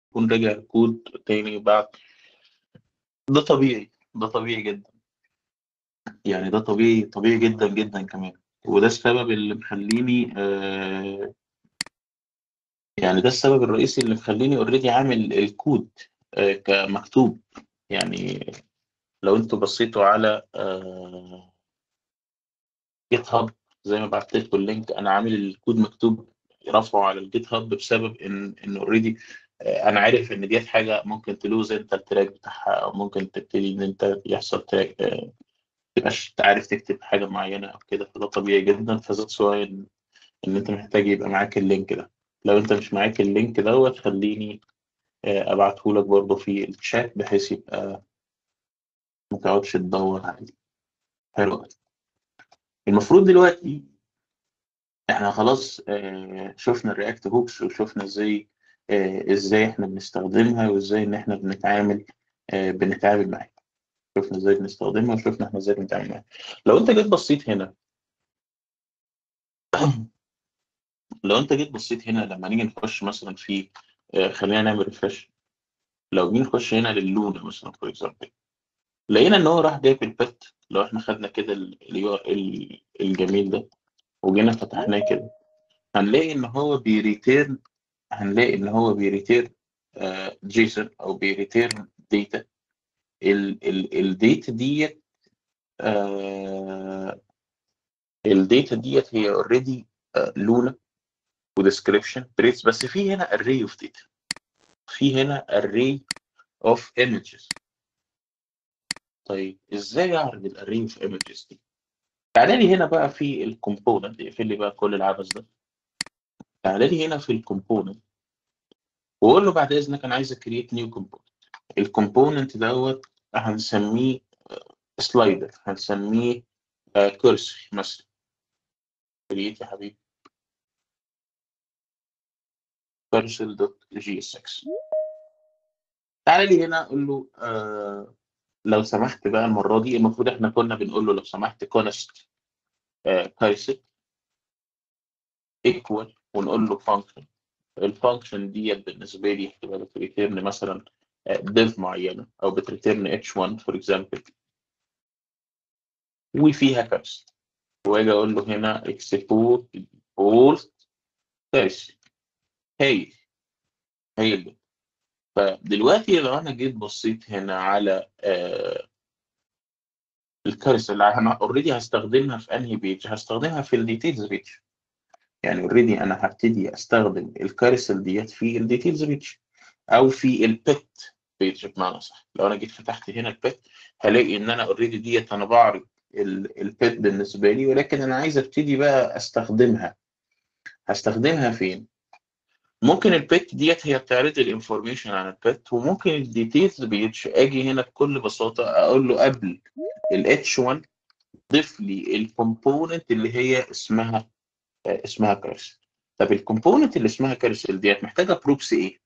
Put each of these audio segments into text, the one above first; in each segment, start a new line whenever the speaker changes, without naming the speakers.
يكون رجع الكود تاني بعد ده طبيعي ده طبيعي جدا يعني ده طبيعي طبيعي جدا جدا كمان وده السبب اللي مخليني آه يعني ده السبب الرئيسي اللي مخليني اوريدي عامل الكود آه كمكتوب يعني لو انتوا بصيتوا على آه جيت هاب زي ما بعت لكم اللينك انا عامل الكود مكتوب رفعه على الجيت هاب بسبب ان ان اوريدي انا عارف ان ديت حاجه ممكن تلوز انت التراك بتاعها او ممكن تبتدي ان انت يحصل تراك تبقاش عارف تكتب حاجه معينه او كده فده طبيعي جدا فذات سواء ان, ان انت محتاج يبقى معاك اللينك ده لو انت مش معاك اللينك دوت خليني ابعته لك برضه في الشات بحيث يبقى ما تقعدش تدور عليه حلو المفروض دلوقتي احنا خلاص شفنا الرياكت هوكس وشفنا ازاي ازاي احنا بنستخدمها وازاي ان احنا بنتعامل بنتعامل معاها شفنا ازاي بنستخدمها وشفنا احنا ازاي بنتعامل معاها لو انت جيت بصيت هنا لو انت جيت بصيت هنا لما نيجي نخش مثلا في خلينا نعمل ريفرش لو جينا نخش هنا لللونا مثلا فور اكزامبل لقينا ان هو راح جايب البت لو احنا خدنا كده الجميل ده وجينا فتحناه كده هنلاقي ان هو بيريتيرن هنلاقي ان هو بيريتيرن جيسون او بيريتيرن داتا الداتا ديت الداتا ديت هي اوريدي لونا وديسكريبشن بريتس بس في هنا array of data في هنا array of images طيب ازاي اعرض الاري of images دي تعالى لي هنا بقى في الكومبوننت اقفل لي بقى كل العبث ده تعالى لي هنا في الكومبوننت واقول له بعد اذنك انا عايز اكريت نيو كومبوننت الكومبوننت دوت هنسميه سلايدر هنسميه كرسي مثلا كريت يا حبيبي كرسل دوت جي اس اكس تعالى لي هنا اقول له آه لو سمحت بقى المره دي المفروض احنا كنا بنقول له لو سمحت كونست كايست ايكوال ونقول له فانكشن الفانكشن ديت بالنسبه لي هتبقى بتريتيرن مثلا ديف معينه او بتريتيرن اتش 1 فور اكزامبل وفيها كاست واجي اقول له هنا اكسبورت بولت كاست هايل هايل فدلوقتي لو انا جيت بصيت هنا على آه الكارثه اللي انا اوريدي هستخدمها في انهي بيج هستخدمها في الديتيلز بيج يعني اوريدي انا هبتدي استخدم الكارثه ديت في الديتيلز بيج او في البت بيج بمعنى صح لو انا جيت فتحت هنا البت هلاقي ان انا اوريدي ديت انا بعرض البت بالنسبه لي ولكن انا عايز ابتدي بقى استخدمها هستخدمها فين ممكن البت ديت هي بتعرض الانفورميشن عن البت وممكن الديتيلز بيتش اجي هنا بكل بساطه اقول له قبل الاتش 1 ضيف لي الكومبوننت اللي هي اسمها اسمها كارسل طب الكومبوننت اللي اسمها كارسل ديت محتاجه بروبس ايه؟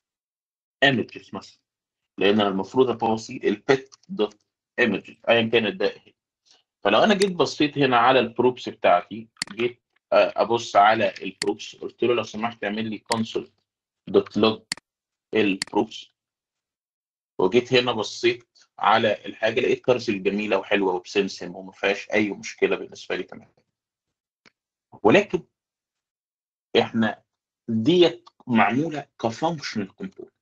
ايمجز مثلا لان انا المفروض اباصي البت دوت ايمجز ايا كانت ده ايه فلو انا جيت بصيت هنا على البروبس بتاعتي جيت ابص على البروبس قلت له لو سمحت اعمل لي كونسول دوت لوج البروبس وجيت هنا بصيت على الحاجه لقيت كارسل جميله وحلوه وبسمسم وما فيهاش اي مشكله بالنسبه لي تمام ولكن احنا ديت معموله كفانكشنال كومبوننت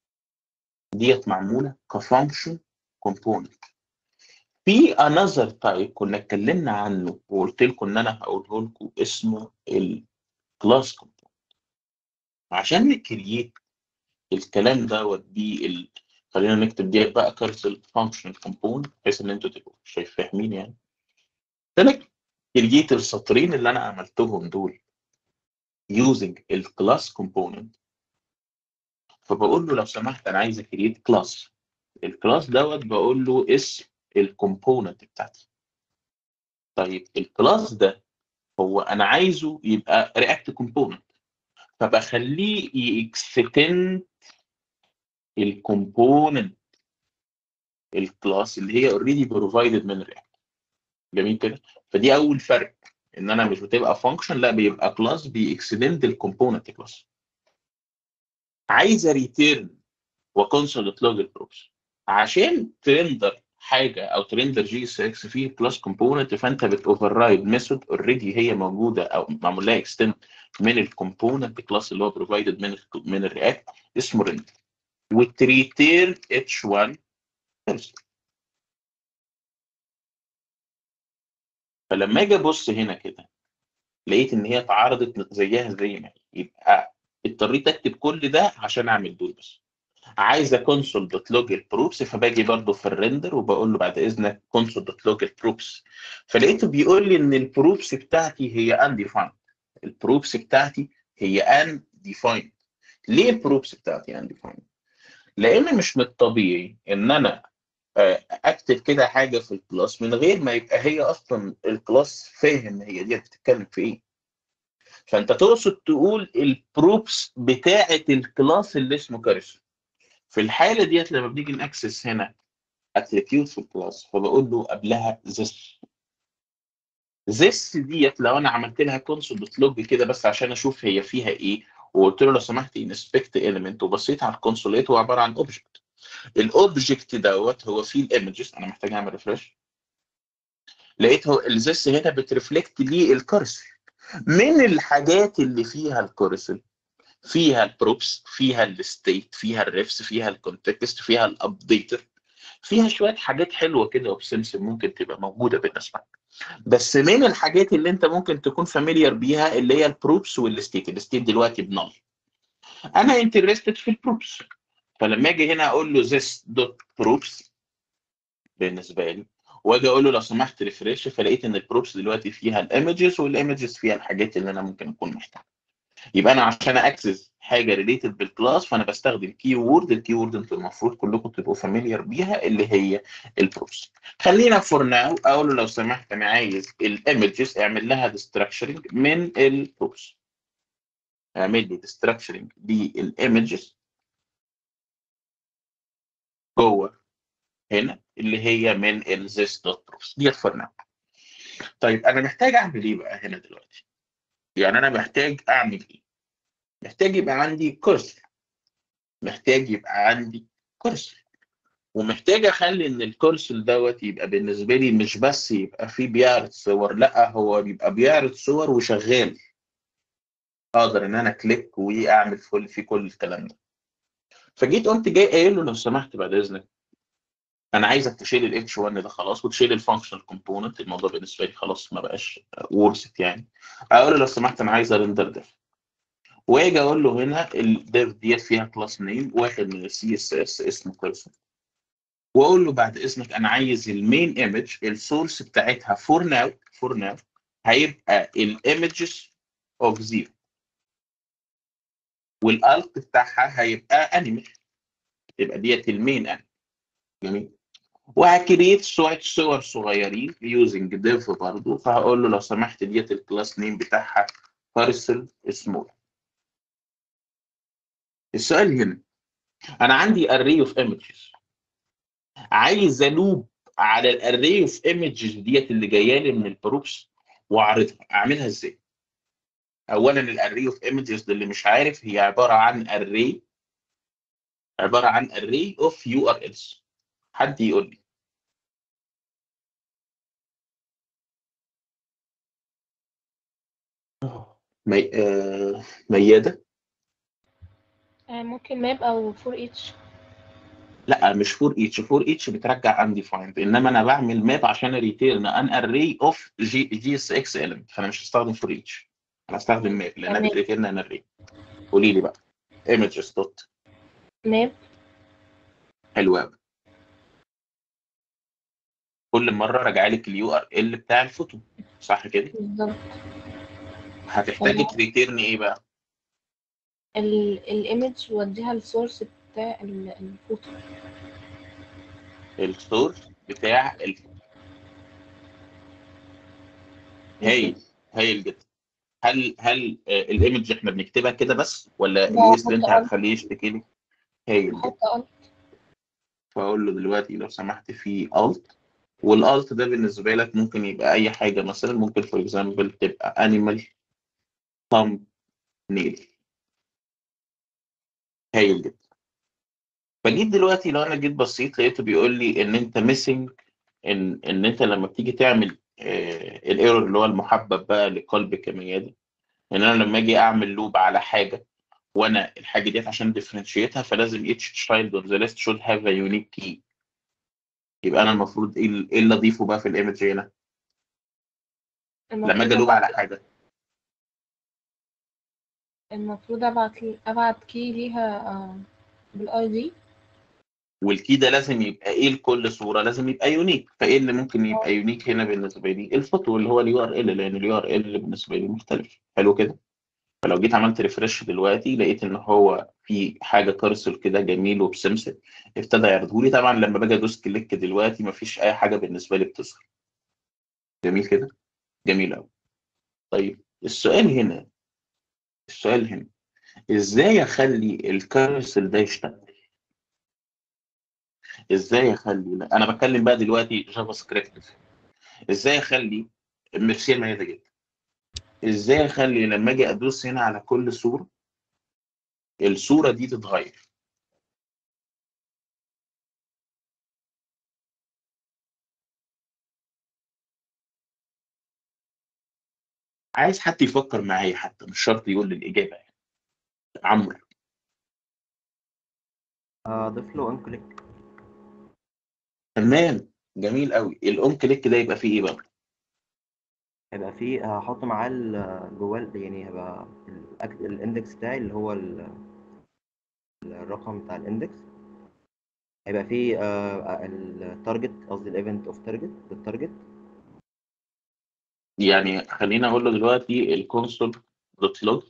ديت معموله كفانكشن كومبوننت في انذر تايب كنا اتكلمنا عنه وقلت لكم ان انا هقوله لكم اسمه الكلاس كومبوننت عشان نكريت الكلام دوت بال خلينا نكتب ديت بقى كارسل فانكشنال كومبوننت بحيث ان انتوا تبقوا شايف فاهمين يعني لك كريت السطرين اللي انا عملتهم دول using الكلاس كومبوننت فبقول له لو سمحت انا عايز اكريت كلاس الكلاس دوت بقول له اسم الكومبوننت بتاعتي طيب الكلاس ده هو انا عايزه يبقى رياكت كومبوننت فبخليه يكستند الكومبوننت الكلاس اللي هي اوريدي بروفايدد من رياكت جميل كده فدي اول فرق ان انا مش بتبقى فانكشن لا بيبقى كلاس بيكستند الكومبوننت كلاس عايزه ريتيرن وكونسولت لوج البروبس عشان ترندر حاجه او ترندر جي اس اكس فيه كلاس كومبوننت فانت بتوفر رايد ميثود اوريدي هي موجوده او معمول لها اكستند من الكومبوننت كلاس اللي هو بروفايدد من ال من الرياكت اسمه ريندر وتريتيرن اتش 1 فلما اجي ابص هنا كده لقيت ان هي اتعرضت زيها زي ما هي يبقى اضطريت اكتب كل ده عشان اعمل دول بس عايزه كونسول دوت لوج البروبس فباجي برضو في الريندر وبقول له بعد اذنك كونسول دوت لوج البروبس فلقيته بيقول لي ان البروبس بتاعتي هي انديفايند البروبس بتاعتي هي ان ديفايند ليه البروبس بتاعتي ان ديفايند لان مش من الطبيعي ان انا اكتب كده حاجه في الكلاس من غير ما يبقى هي اصلا الكلاس فاهم هي دي بتتكلم في ايه فانت تقصد تقول البروبس بتاعه الكلاس اللي اسمه كارثه في الحاله ديت لما بنيجي ناكسس هنا اتريبيوت في الكلاس فبقول له قبلها this this ديت لو انا عملت لها كونسول دوت لوج كده بس عشان اشوف هي فيها ايه وقلت له لو سمحت انسبكت ايليمنت وبصيت على الكونسول لقيته عباره عن اوبجكت الاوبجكت دوت هو فيه الايمجز انا محتاج اعمل ريفرش لقيت هو الزس هنا بترفلكت لي الكرسل من الحاجات اللي فيها الكرسل فيها البروبس فيها الستيت فيها الريفس فيها الكونتكست فيها الابديتر فيها شويه حاجات حلوه كده وبسمسم ممكن تبقى موجوده بالنسبه لك بس من الحاجات اللي انت ممكن تكون فاميليار بيها اللي هي البروبس والستيت الستيت دلوقتي بنال انا انترستد في البروبس فلما اجي هنا اقول له this دوت بروبس بالنسبه لي واجي اقول له لو سمحت ريفريش فلقيت ان البروبس دلوقتي فيها الايمجز والايمجز فيها الحاجات اللي انا ممكن اكون محتاجها يبقى انا عشان اكسس حاجه ريليتد بالكلاس فانا بستخدم كي وورد الكي وورد انتوا المفروض كلكم تبقوا فاميليار بيها اللي هي البروبس خلينا فور ناو اقول له لو سمحت انا عايز الايمجز اعمل لها ديستراكشرنج من البروبس اعمل لي ديستراكشرنج للايمجز جوه هنا اللي هي من الزيس دوت بروبس ديت فور ناو طيب انا محتاج اعمل ايه بقى هنا دلوقتي يعني انا محتاج اعمل ايه محتاج يبقى عندي كرسي محتاج يبقى عندي كرسي ومحتاج اخلي ان الكرسي دوت يبقى بالنسبه لي مش بس يبقى فيه بيعرض صور لا هو بيبقى بيعرض صور وشغال اقدر ان انا كليك واعمل فل في كل الكلام ده فجيت قمت جاي قايل له لو سمحت بعد اذنك انا عايزك تشيل الاتش 1 ده خلاص وتشيل الفانكشنال كومبوننت الموضوع بالنسبه لي خلاص ما بقاش ورثت يعني اقول له لو سمحت انا عايز ارندر ديف واجي اقول له هنا الديف ديت فيها كلاس نيم واحد من السي اس اس اسمه كيرسون واقول له بعد اذنك انا عايز المين ايمج السورس بتاعتها فور ناو فور ناو هيبقى الايمجز اوف زيرو والالت بتاعها هيبقى انيمال يبقى ديت المين انيمال جميل وهكريت شويه صور صغيرين يوزنج ديف برضه فهقول له لو سمحت ديت الكلاس نيم بتاعها بارسل سمول السؤال هنا انا عندي array of images عايز الوب على الاري اوف ايمجز ديت اللي جايه لي من البروبس واعرضها اعملها ازاي اولا الاري اوف ايمجز اللي مش عارف هي عباره عن array عباره عن array of URLs حد يقول لي مي... آه... ميادة
ممكن ماب او فور ايتش
لا مش فور ايتش فور ايتش بترجع undefined انما انا بعمل ماب عشان ريتيرن ان اري اوف جي جي اس اكس element فانا مش هستخدم فور ايتش انا هستخدم ماب لانها
تمام.
بتريتيرن ان اري قولي لي بقى images دوت
ماب
حلو قوي كل مره راجع لك اليو ار ال بتاع الفوتو صح كده
بالظبط
هتحتاجي تريتيرن ايه بقى
الايمج وديها السورس بتاع ال- الفوتو
السورس بتاع الفوتو هايل هايل جدا هل هل آه، الايمج احنا بنكتبها كده بس ولا
لا،
اليو اس اللي انت
حط alt.
هتخليه يشتكي لي هايل جدا
حتى قلت
فاقول له دلوقتي لو سمحت في الت والالت ده بالنسبه لك ممكن يبقى اي حاجه مثلا ممكن فور اكزامبل تبقى انيمال ثامب نيل هايل جدا فجيت دلوقتي لو انا جيت بصيت لقيته بيقول لي ان انت ميسنج ان ان انت لما بتيجي تعمل آه الايرور اللي هو المحبب بقى لقلب كميادي ان انا لما اجي اعمل لوب على حاجه وانا الحاجه ديت عشان ديفرنشيتها فلازم each child on the list should have a unique key يبقى انا المفروض ايه ال- إيه اللي اضيفه بقى في الايمج هنا لما اجي الوب على حاجه
المفروض ابعت ابعت كي ليها بالاي دي
والكي ده لازم يبقى ايه لكل صوره لازم يبقى يونيك فايه اللي ممكن يبقى يونيك هنا بالنسبه لي الفوتو اللي هو اليو ار ال لان اليو ار ال بالنسبه لي مختلف حلو كده فلو جيت عملت ريفرش دلوقتي لقيت ان هو في حاجه كارسل كده جميل وبسمسم ابتدى يعرضه لي طبعا لما باجي ادوس كليك دلوقتي مفيش اي حاجه بالنسبه لي بتظهر جميل كده جميل قوي طيب السؤال هنا السؤال هنا ازاي اخلي الكارسل ده يشتغل ازاي اخلي لا انا بتكلم بقى دلوقتي جافا سكريبت ازاي اخلي ميرسي ميادة جدا ازاي اخلي لما اجي ادوس هنا على كل صوره الصوره دي تتغير عايز حد يفكر معايا حتى مش شرط يقول لي الاجابه يعني عمرو
اضيف له ان كليك
تمام جميل قوي الاون كليك ده يبقى فيه ايه بقى
هيبقى فيه هحط معاه ال- جواه ال- يعني هيبقى الأك- الاندكس بتاعي اللي هو ال- الرقم بتاع الاندكس هيبقى فيه آه، التارجت قصدي الايفنت اوف تارجت بالتارجت
يعني خلينا اقول له دلوقتي الكونسول دوت لوج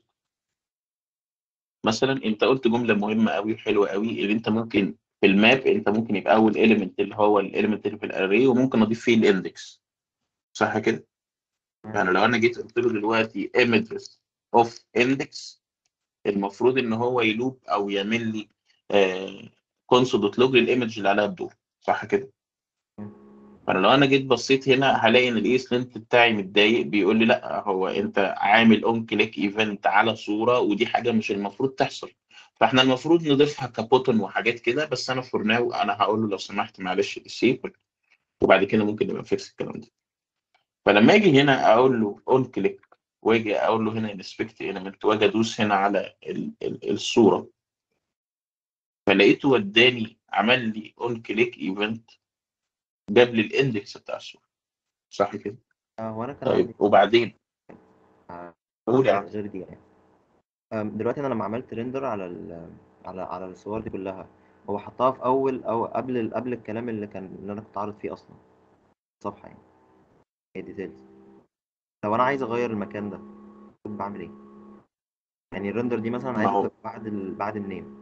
مثلا انت قلت جمله مهمه قوي وحلوه قوي اللي انت ممكن في الماب انت ممكن يبقى اول اليمنت اللي هو الاليمنت اللي في الاري وممكن اضيف فيه الاندكس صح كده يعني لو انا جيت قلت له دلوقتي images of index المفروض ان هو يلوب او يعمل لي كونسول دوت لوج للايمج اللي عليها الدور صح كده فانا لو انا جيت بصيت هنا هلاقي ان الايس لينت بتاعي متضايق بيقول لي لا هو انت عامل اون كليك ايفنت على صوره ودي حاجه مش المفروض تحصل فاحنا المفروض نضيفها كبوتن وحاجات كده بس انا فور ناو انا هقول له لو سمحت معلش ديسيبل وبعد كده ممكن نبقى نفكس الكلام ده فلما اجي هنا اقول له اون كليك واجي اقول له هنا انسبكت element واجي ادوس هنا على ال ال الصوره فلقيته وداني عمل لي اون كليك ايفنت جاب لي الاندكس بتاع الصوره صح كده
آه، وانا كان
طيب
عندي
وبعدين
آه،
قول يا عم
غير دي يعني آم، دلوقتي انا لما عملت ريندر على ال على على الصور دي كلها هو حطها في اول او قبل ال- قبل الكلام اللي كان اللي انا كنت عارض فيه اصلا صفحه يعني هي ديتيلز لو انا عايز اغير المكان ده بعمل ايه يعني الريندر دي مثلا
ما
عايز
هو-
تبقى بعد ال... بعد النيم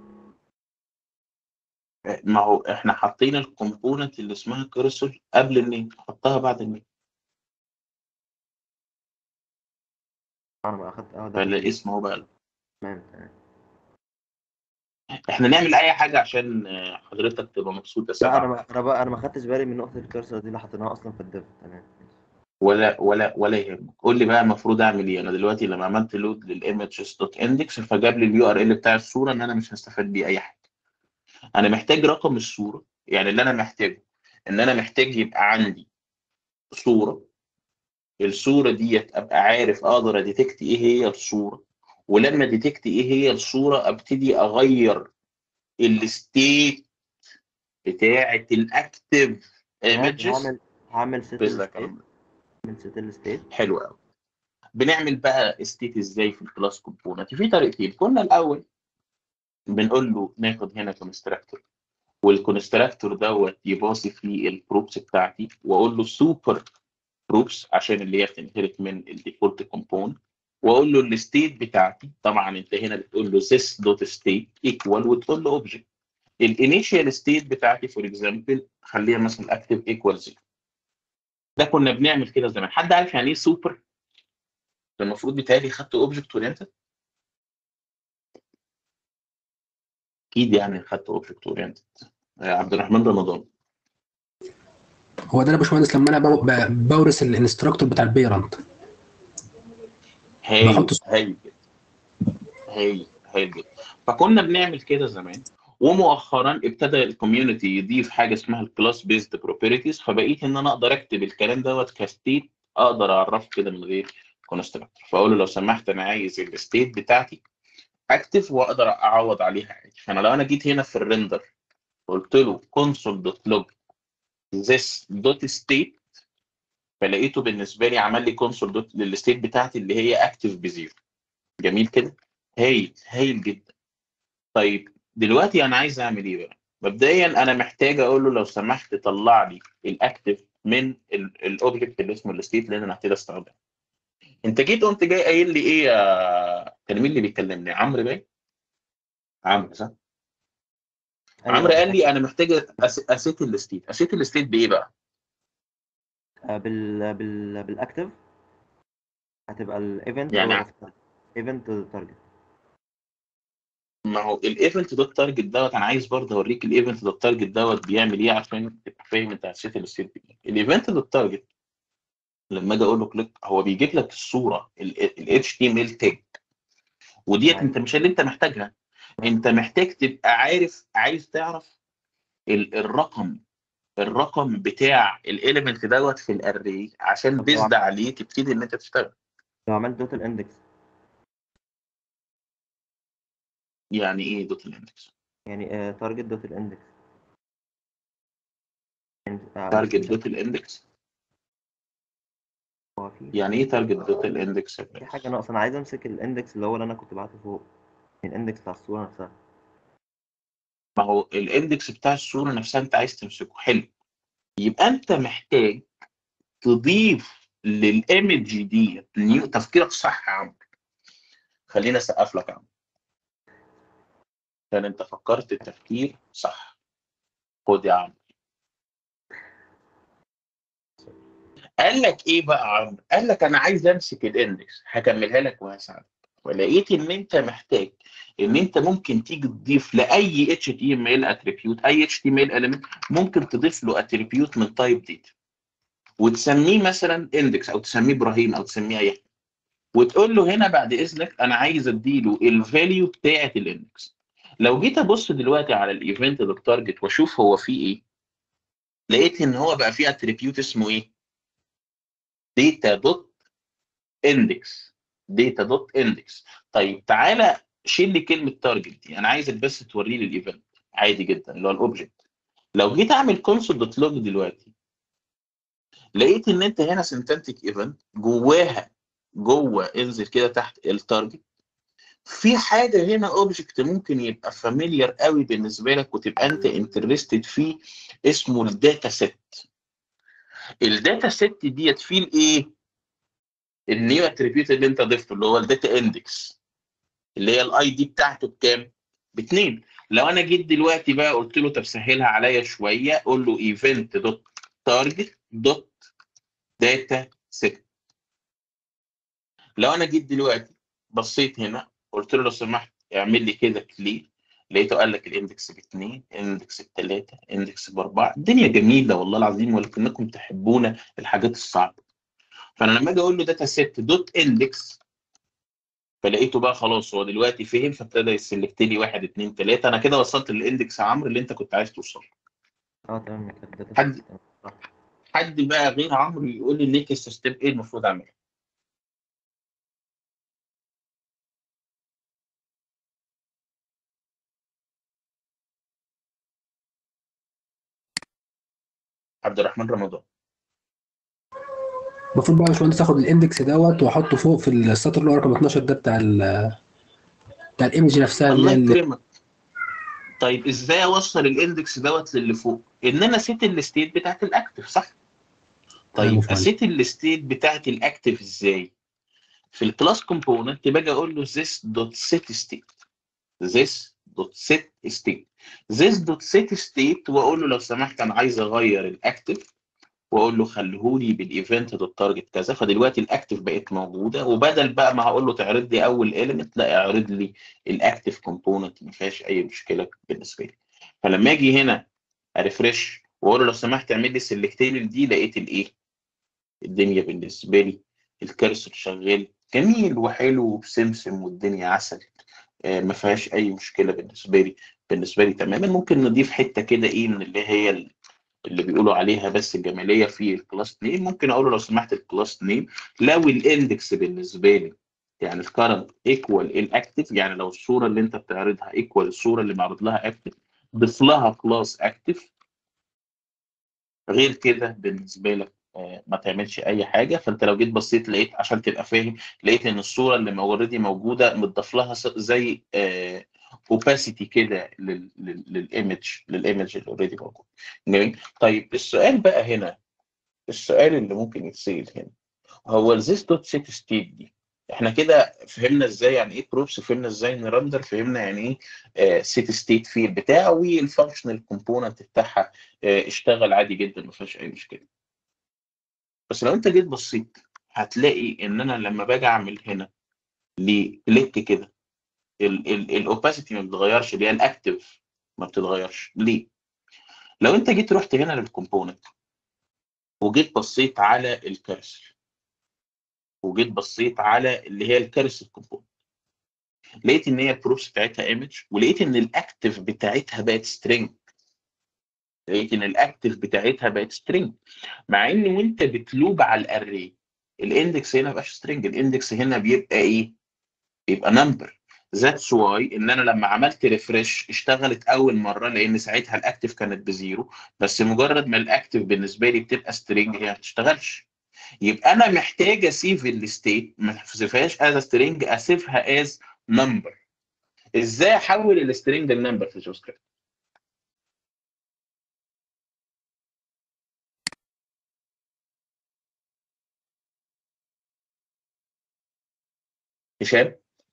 ما هو احنا حاطين الكومبوننت اللي اسمها كرسل قبل النيم حطها بعد النيم
انا ما اخدت اه ده
فلا
كنت-
الاسم هو بقى
تمام تمام
احنا نعمل اي حاجه عشان آه، حضرتك تبقى مبسوط يا
لا
سبعه
انا ما انا بقى انا ما خدتش بالي من نقطه الكرسر دي اللي حطيناها اصلا في الديف تمام
ولا ولا ولا يهمك قول لي بقى المفروض اعمل ايه انا دلوقتي لما عملت لود للايمجز دوت اندكس فجاب لي اليو ار ال بتاع الصوره ان انا مش هستفاد بيه اي حاجه انا محتاج رقم الصوره يعني اللي انا محتاجه ان انا محتاج يبقى عندي صوره الصوره ديت ابقى عارف اقدر اديتكت ايه هي الصوره ولما ديتكت ايه هي الصوره ابتدي اغير الستيت بتاعه الاكتف ايمجز
هعمل هعمل ست
بس ده
الستيت
كلام
من ست الستيت
حلو قوي بنعمل بقى ستيت ازاي في الكلاس كومبوننت في طريقتين كنا الاول بنقول له ناخد هنا كونستراكتور والكونستراكتور دوت يباصي فيه البروبس بتاعتي واقول له سوبر بروبس عشان اللي هي بتنهرت من الديفولت كومبوننت واقول له الستيت بتاعتي طبعا انت هنا بتقول له this دوت ستيت ايكوال وتقول له اوبجكت الانيشال ستيت بتاعتي فور اكزامبل خليها مثلا اكتف ايكوال زيرو ده كنا بنعمل كده زمان حد عارف يعني ايه سوبر المفروض بيتهيألي خدت اوبجكت اورينتد اكيد يعني خدت اوبجكت اورينتد عبد الرحمن رمضان
هو ده يا باشمهندس لما انا بو- ب- بورث الانستراكتور بتاع البيرنت
هايل
بحط صورة.
هايل هايل هايل جدا فكنا بنعمل كده زمان ومؤخرا ابتدى الكوميونتي يضيف حاجه اسمها الكلاس بيزد بروبرتيز فبقيت ان انا اقدر اكتب الكلام دوت كستيت اقدر اعرفه كده من غير كونستراكتور فاقول له لو سمحت انا عايز الستيت بتاعتي اكتف واقدر اعوض عليها عادي فانا لو انا جيت هنا في الريندر قلت له console دوت لوج this دوت ستيت فلقيته بالنسبه لي عمل لي console دوت للستيت بتاعتي اللي هي اكتف بزيرو جميل كده هايل هايل جدا طيب دلوقتي انا عايز اعمل ايه بقى مبدئيا انا محتاج اقول له لو سمحت طلع لي الاكتف من الاوبجكت اللي اسمه الستيت لان انا هبتدي استخدمه انت جيت قمت جاي قايل لي ايه يا كان مين اللي بيكلمني عمرو باين عمرو صح
أيوة.
عمرو قال لي انا محتاج أس- اسيت الستيت اسيت الستيت بايه بقى
آه، بال بال بالاكتف هتبقى الايفنت
يعني
ايفنت تارجت
ما هو الايفنت دوت تارجت دوت انا عايز برضه اوريك الايفنت دوت تارجت دوت بيعمل ايه عشان تبقى فاهم انت هتسيت الستيت بايه الايفنت دوت تارجت لما اجي اقول له كليك هو بيجيب لك الصوره ال HTML تاج وديت انت مش اللي انت محتاجها انت محتاج تبقى عارف عايز تعرف ال- الرقم الرقم بتاع الاليمنت دوت في الاري عشان
طب
بيزد
هو-
عليه تبتدي ان انت تشتغل
لو عملت دوت الاندكس
يعني ايه دوت الاندكس
يعني تارجت دوت الاندكس
تارجت دوت الاندكس
هو في
يعني ايه تارجت دوت الاندكس
في حاجه ناقصه انا عايز امسك الاندكس اللي هو اللي انا كنت بعته فوق الاندكس بتاع الصوره نفسها
ما هو الاندكس بتاع الصوره نفسها انت عايز تمسكه حلو يبقى انت محتاج تضيف للايمج دي نيو تفكيرك صح يا عمرو خلينا اسقف لك يا عمرو عشان انت فكرت التفكير صح خد يا عمرو قال لك ايه بقى يا عمرو قال لك انا عايز امسك الاندكس هكملها لك وهساعدك ولقيت ان انت محتاج ان انت ممكن تيجي تضيف لاي اتش تي ام ال اتريبيوت اي اتش تي ام ال element ممكن تضيف له اتريبيوت من تايب داتا وتسميه مثلا اندكس او تسميه ابراهيم او تسميه اي حاجه وتقول له هنا بعد اذنك انا عايز اديله الفاليو بتاعه الاندكس لو جيت ابص دلوقتي على الايفنت دوت تارجت واشوف هو فيه ايه لقيت ان هو بقى فيه اتريبيوت اسمه ايه داتا دوت اندكس داتا دوت اندكس طيب تعالى شيل لي كلمه تارجت دي انا عايزك بس توري لي الايفنت عادي جدا اللي هو الاوبجكت لو جيت اعمل كونسول دوت لوج دلوقتي لقيت ان انت هنا سنتنتك ايفنت جواها جوه انزل كده تحت التارجت في حاجه هنا اوبجكت ممكن يبقى فاميليار قوي بالنسبه لك وتبقى انت انترستد فيه اسمه الداتا سيت الداتا سيت ديت فيه الايه النيو اتريبيوت اللي انت ضفته اللي هو الداتا اندكس اللي هي الاي دي بتاعته بكام باتنين لو انا جيت دلوقتي بقى قلت له طب سهلها عليا شويه قول له ايفنت دوت تارجت دوت داتا سيت لو انا جيت دلوقتي بصيت هنا قلت له لو سمحت اعمل لي كده كلير لقيته قال لك الاندكس باثنين اندكس بثلاثه اندكس باربعه الدنيا جميله والله العظيم ولكنكم تحبون الحاجات الصعبه فانا لما اجي اقول له داتا سيت دوت اندكس فلقيته بقى خلاص هو دلوقتي فهم فابتدى يسلكت لي واحد اثنين ثلاثه انا كده وصلت للاندكس يا عمرو اللي انت كنت عايز توصل
اه تمام كانت داتا
حد-
set. صح.
حد بقى غير عمرو يقول لي النيكست ستيب ايه المفروض اعمله عبد الرحمن رمضان
المفروض بقى يا باشمهندس اخد الاندكس دوت واحطه فوق في السطر اللي هو رقم 12 ده بتاع ال بتاع الايمج نفسها اللي
الله
هي ال-
يكرمك طيب ازاي اوصل الاندكس دوت للي فوق ان انا سيت الستيت بتاعت الاكتف صح
تمام يا
طيب
فندم.
اسيت الستيت بتاعت الاكتف ازاي في الكلاس كومبوننت باجي اقول له this dot set state this dot set state this dot set state واقول له لو سمحت انا عايز اغير الاكتف واقول له خليهولي بالايفنت دوت تارجت كذا فدلوقتي الاكتف بقت موجوده وبدل بقى ما هقول له تعرض لي اول element لا اعرض لي الاكتف كومبوننت ما فيهاش اي مشكله بالنسبه لي فلما اجي هنا اريفرش واقول له لو سمحت اعمل لي سيلكت لي دي لقيت الايه الدنيا بالنسبه لي الكرسور شغال جميل وحلو وبسمسم والدنيا عسل آه، ما فيهاش اي مشكله بالنسبه لي بالنسبه لي تماما ممكن نضيف حته كده ايه من اللي هي ال- اللي بيقولوا عليها بس الجماليه في الكلاس نيم ممكن اقول له لو سمحت الكلاس نيم لو الاندكس بالنسبه لي يعني الكرنت ايكوال الاكتف يعني لو الصوره اللي انت بتعرضها ايكوال الصوره اللي معرض لها اكتف ضيف لها كلاس اكتف غير كده بالنسبه لك آه، ما تعملش اي حاجه فانت لو جيت بصيت لقيت عشان تبقى فاهم لقيت ان الصوره اللي اوريدي موجوده متضاف لها س- زي اوباسيتي كده للايمج للايمج اللي اوريدي موجود جميل طيب السؤال بقى هنا السؤال اللي ممكن يتسال هنا هو الزيس دوت سيت ستيت دي احنا كده فهمنا ازاي يعني ايه بروبس فهمنا ازاي نرندر فهمنا يعني ايه سيت ستيت فيل بتاعه والفانكشنال كومبوننت بتاعها آه، اشتغل عادي جدا ما فيهاش اي مشكله بس لو انت جيت بصيت هتلاقي ان انا لما باجي اعمل هنا لكليك كده الاوباسيتي ما بتتغيرش اللي هي الاكتف ما بتتغيرش ليه؟ لو انت جيت رحت هنا للكومبوننت وجيت بصيت على الكرسل وجيت بصيت على اللي هي الكرسل كومبوننت لقيت ان هي البروبس بتاعتها ايمج ولقيت ان الاكتف بتاعتها بقت سترينج لقيت ان الاكتف بتاعتها بقت سترينج مع ان وانت بتلوب على الاري الاندكس هنا مبقاش سترينج الاندكس هنا بيبقى ايه؟ بيبقى نمبر ذاتس واي ان انا لما عملت ريفرش اشتغلت اول مره لان ساعتها الاكتف كانت بزيرو بس مجرد ما الاكتف بالنسبه لي بتبقى سترينج هي ما بتشتغلش يبقى انا محتاج اسيف الستيت ما اسيفهاش از سترينج اسيفها از نمبر ازاي احول السترينج لنمبر في جافا سكريبت هشام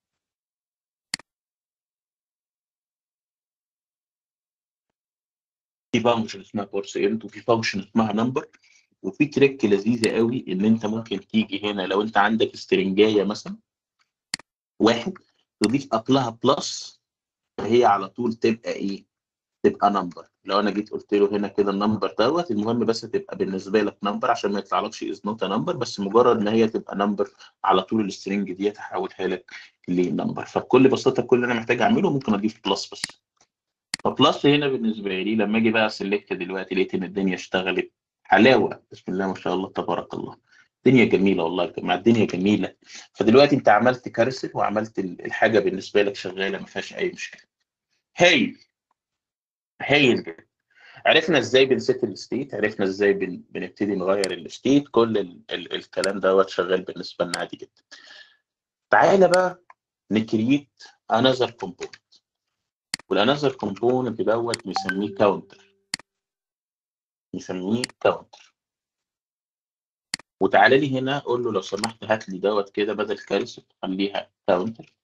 في فانكشن اسمها بورس انت وفي فانكشن اسمها نمبر وفي تريك لذيذه قوي ان انت ممكن تيجي هنا لو انت عندك سترنجايه مثلا واحد تضيف قبلها بلس فهي على طول تبقى ايه؟ تبقى نمبر لو انا جيت قلت له هنا كده النمبر دوت المهم بس تبقى بالنسبه لك نمبر عشان ما يطلعلكش از نوت نمبر بس مجرد ما هي تبقى نمبر على طول السترنج ديت هحولها لك لنمبر فبكل بساطه كل اللي انا محتاج اعمله ممكن اضيف بلس بس فبلس هنا بالنسبه لي لما اجي بقى سيلكت دلوقتي لقيت ان الدنيا اشتغلت حلاوه بسم الله ما شاء الله تبارك الله الدنيا جميله والله يا جماعه الدنيا جميله فدلوقتي انت عملت كارسل وعملت ال- الحاجه بالنسبه لك شغاله ما فيهاش اي مشكله هايل هايل جدا عرفنا ازاي بنسيت الستيت عرفنا ازاي بن... بنبتدي نغير الستيت كل ال... ال... الكلام دوت شغال بالنسبه لنا عادي جدا تعالى بقى نكريت انذر كومبوننت والانذر كومبوننت دوت نسميه كاونتر نسميه كاونتر وتعالى لي هنا قول له لو سمحت هات لي دوت كده بدل كارثه خليها كاونتر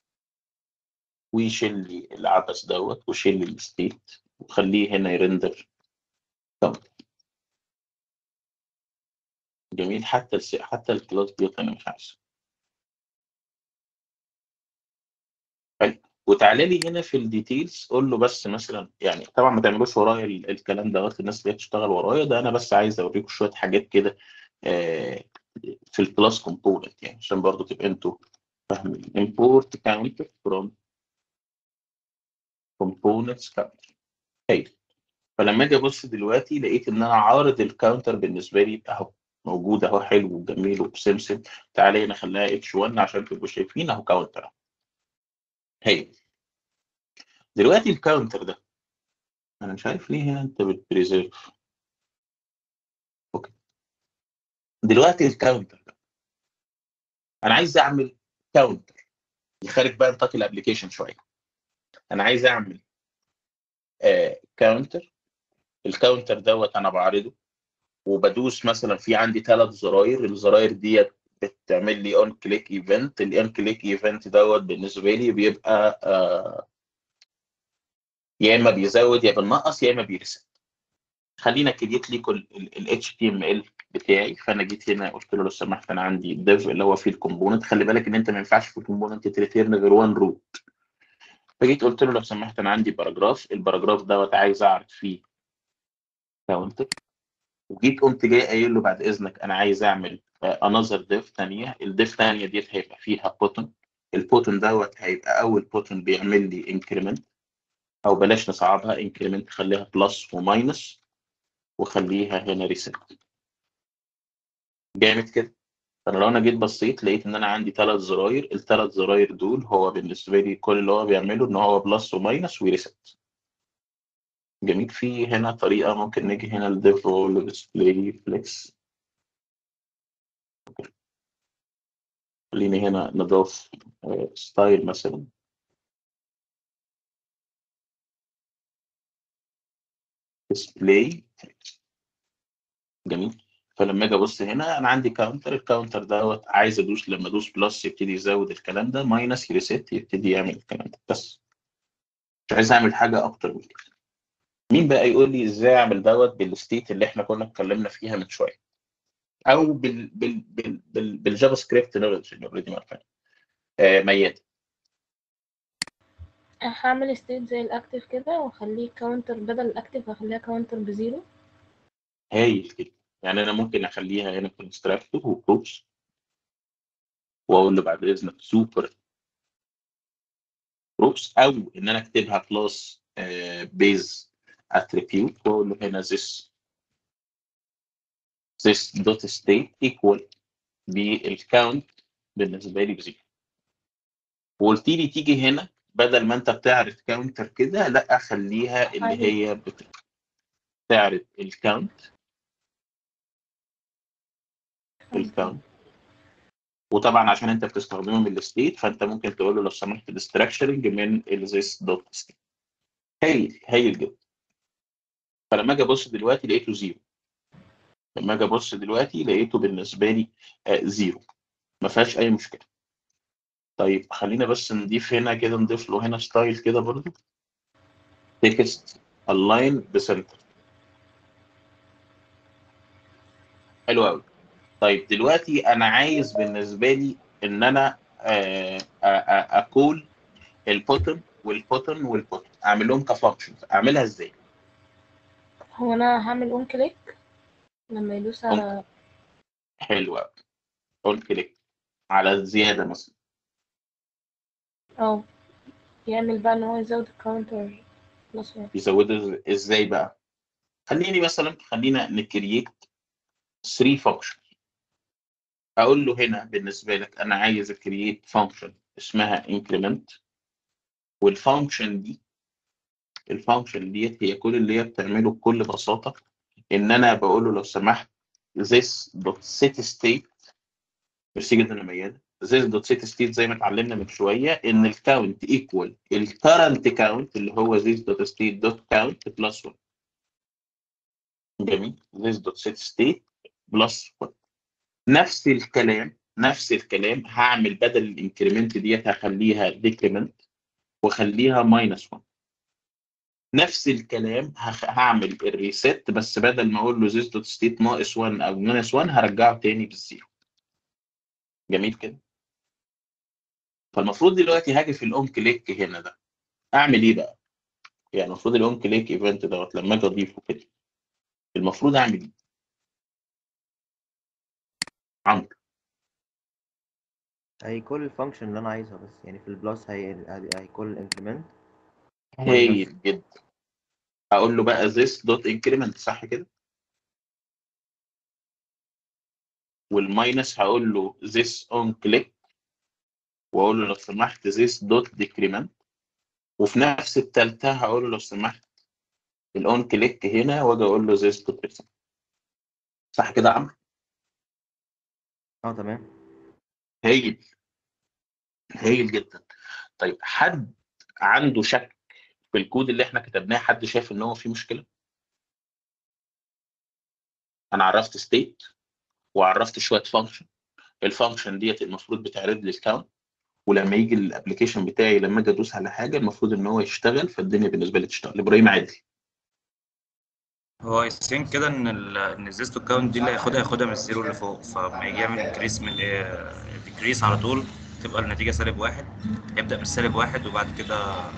ويشيل لي العبث دوت وشيل لي الستيت وخليه هنا يرندر كاونتر جميل حتى الس... حتى الكلاس ديت انا مش عايزه حلو وتعالى لي هنا في الديتيلز قول له بس مثلا يعني طبعا ما تعملوش ورايا ال- الكلام دوت الناس اللي بتشتغل ورايا ده انا بس عايز اوريكم شويه حاجات كده آه، في الكلاس كومبوننت يعني عشان برضو تبقى انتوا فاهمين import counter from components counter هايل فلما اجي ابص دلوقتي لقيت ان انا عارض الكاونتر بالنسبه لي اهو موجود اهو حلو وجميل وبسمسم تعالى هنا خليها اتش 1 عشان تبقوا شايفين اهو كاونتر اهو هايل دلوقتي الكاونتر ده انا مش عارف ليه هنا انت بتبريزيرف اوكي دلوقتي الكاونتر ده انا عايز اعمل كاونتر يخرج بقى نطاق الابلكيشن شويه انا عايز اعمل آه كاونتر الكاونتر دوت انا بعرضه وبدوس مثلا في عندي ثلاث زراير الزراير ديت بتعمل لي اون كليك ايفنت الاون كليك ايفنت دوت بالنسبه لي بيبقى آه يا اما بيزود يا بينقص يا اما بيرسل خلينا كريت لي كل ال HTML بتاعي فانا جيت هنا قلت له لو سمحت انا عندي الديف اللي هو فيه الكومبوننت خلي بالك ان انت ما ينفعش في الكومبوننت تريتيرن غير وان روت فجيت قلت له لو سمحت انا عندي باراجراف الباراجراف دوت عايز اعرض فيه كاونتر وجيت قمت جاي قايل له بعد اذنك انا عايز اعمل انذر ديف ثانيه الديف ثانيه ديت هيبقى فيها بوتن البوتون دوت هيبقى اول بوتون بيعمل لي انكريمنت او بلاش نصعبها انكريمنت خليها بلس وماينس وخليها هنا ريست جامد كده فانا لو انا جيت بصيت لقيت ان انا عندي ثلاث زراير الثلاث زراير دول هو بالنسبه لي كل اللي هو بيعمله ان هو بلس وماينس وريست جميل في هنا طريقه ممكن نيجي هنا لديف رول ديسبلاي فليكس خليني هنا نضاف ستايل مثلا ديسبلاي جميل فلما اجي ابص هنا انا عندي كاونتر الكاونتر دوت عايز ادوس لما ادوس بلس يبتدي يزود الكلام ده ماينس يريست يبتدي يعمل الكلام ده بس مش عايز اعمل حاجه اكتر من كده مين بقى يقول لي ازاي اعمل دوت بالستيت اللي احنا كنا اتكلمنا فيها من شويه او بال بال بال بال بالجافا سكريبت نولج اللي اوريدي عارفينها آه ميات
هعمل ستيت زي الاكتف كده واخليه كاونتر بدل الاكتف هخليها كاونتر بزيرو
هايل كده يعني انا ممكن اخليها هنا كونستراكتور وبروبس واقول له بعد اذنك سوبر بروبس او ان انا اكتبها كلاس بيز اتريبيوت واقول له هنا this this dot state equal بالكاونت بالنسبه لي بزيرو وقلت لي تيجي هنا بدل ما انت بتعرض كاونتر كده لا خليها اللي هي بت- بتعرض الكاونت الكاونت وطبعا عشان انت بتستخدمه من الستيت فانت ممكن تقول له لو سمحت الاستراكشرنج من الزيس دوت ستيت هايل هايل جدا فلما اجي ابص دلوقتي لقيته زيرو لما اجي ابص دلوقتي لقيته بالنسبه لي آه زيرو ما فيهاش اي مشكله طيب خلينا بس نضيف هنا كده نضيف له هنا ستايل كده برضو تكست الاين بسنتر حلو قوي طيب دلوقتي انا عايز بالنسبه لي ان انا آه، آه، آه، اكول البوتن والبوتن والبوتن اعمل لهم كفانكشنز اعملها ازاي؟
هو انا هعمل اون كليك لما يدوس على
حلو قوي قول كليك على الزياده مثلا
اه يعمل بقى ان هو يزود الكاونتر بلس واحد
يزودها إز- ازاي بقى؟ خليني مثلا خلينا نكريت 3 فانكشن اقول له هنا بالنسبه لك انا عايز اكريت فانكشن اسمها انكريمنت والفانكشن دي الفانكشن ديت هي كل اللي هي بتعمله بكل بساطه ان انا بقول له لو سمحت this dot set state ميرسي جدا يا ميادة this dot set state زي ما اتعلمنا من شويه ان الكاونت equal الكرنت كاونت اللي هو this dot state dot count plus 1 جميل this dot set state plus 1 نفس الكلام نفس الكلام هعمل بدل الانكريمنت ديت هخليها ديكريمنت واخليها ماينس 1 نفس الكلام هخ- هعمل الريست بس بدل ما اقول له زيز دوت ستيت ناقص 1 او ماينس 1 هرجعه تاني بالزيرو جميل كده فالمفروض دلوقتي هاجي في الاون كليك هنا ده اعمل ايه بقى يعني المفروض الاون كليك ايفنت دوت لما اجي اضيفه كده المفروض اعمل ايه عمرو
هيكون الفانكشن اللي انا عايزها بس يعني في البلس هي هيكون الانكريمنت
هايل جدا هقول له بقى this dot increment صح كده والماينس هقول له this on click واقول له لو سمحت this dot decrement وفي نفس التالتة هقول له لو سمحت الاون كليك هنا واجي اقول له this dot reset صح كده يا عمرو
اه تمام
هايل هايل جدا طيب حد عنده شك في الكود اللي احنا كتبناه حد شايف ان هو فيه مشكله انا عرفت ستيت وعرفت شويه فانكشن الفانكشن ديت المفروض بتعرض لي الكاونت ولما يجي الابلكيشن بتاعي لما اجي ادوس على حاجه المفروض ان هو يشتغل فالدنيا بالنسبه لي تشتغل ابراهيم عادل
هو يسين كده ان ال ان الزيستو كاونت دي اللي هياخدها ياخدها من الزيرو اللي فوق فلما يجي يعمل انكريس من ديكريس على طول تبقى النتيجه سالب واحد يبدا من سالب واحد وبعد كده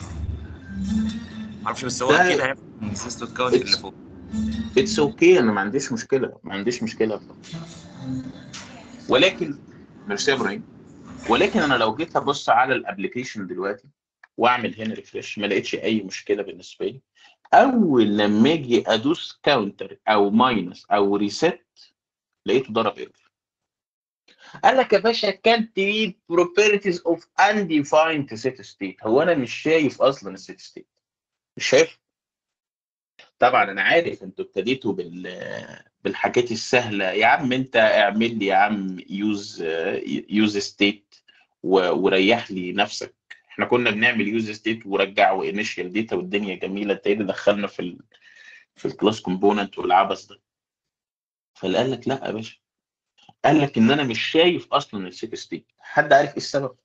معرفش بس هو
ده-
اكيد هياخد من الزيستو كاونت اللي فوق
اتس اوكي انا ما عنديش مشكله ما عنديش مشكله ولكن ميرسي يا ابراهيم ولكن انا لو جيت ابص على الابلكيشن دلوقتي واعمل هنا ريفرش ما لقيتش اي مشكله بالنسبه لي اول لما اجي ادوس كاونتر او ماينس او ريست لقيته ضرب ايرور قال لك يا باشا كانت read properties of undefined set state هو انا مش شايف اصلا الست ستيت مش شايف طبعا انا عارف انتوا ابتديتوا بال بالحاجات السهله يا عم انت اعمل لي يا عم يوز يوز ستيت وريح لي نفسك احنا كنا بنعمل يوز ستيت ورجع وانيشال داتا والدنيا جميله انت ايه اللي دخلنا في ال في الكلاس كومبوننت والعبث ده فاللي قال لك لا يا باشا قال لك ان انا مش شايف اصلا السيت ستيت حد عارف ايه السبب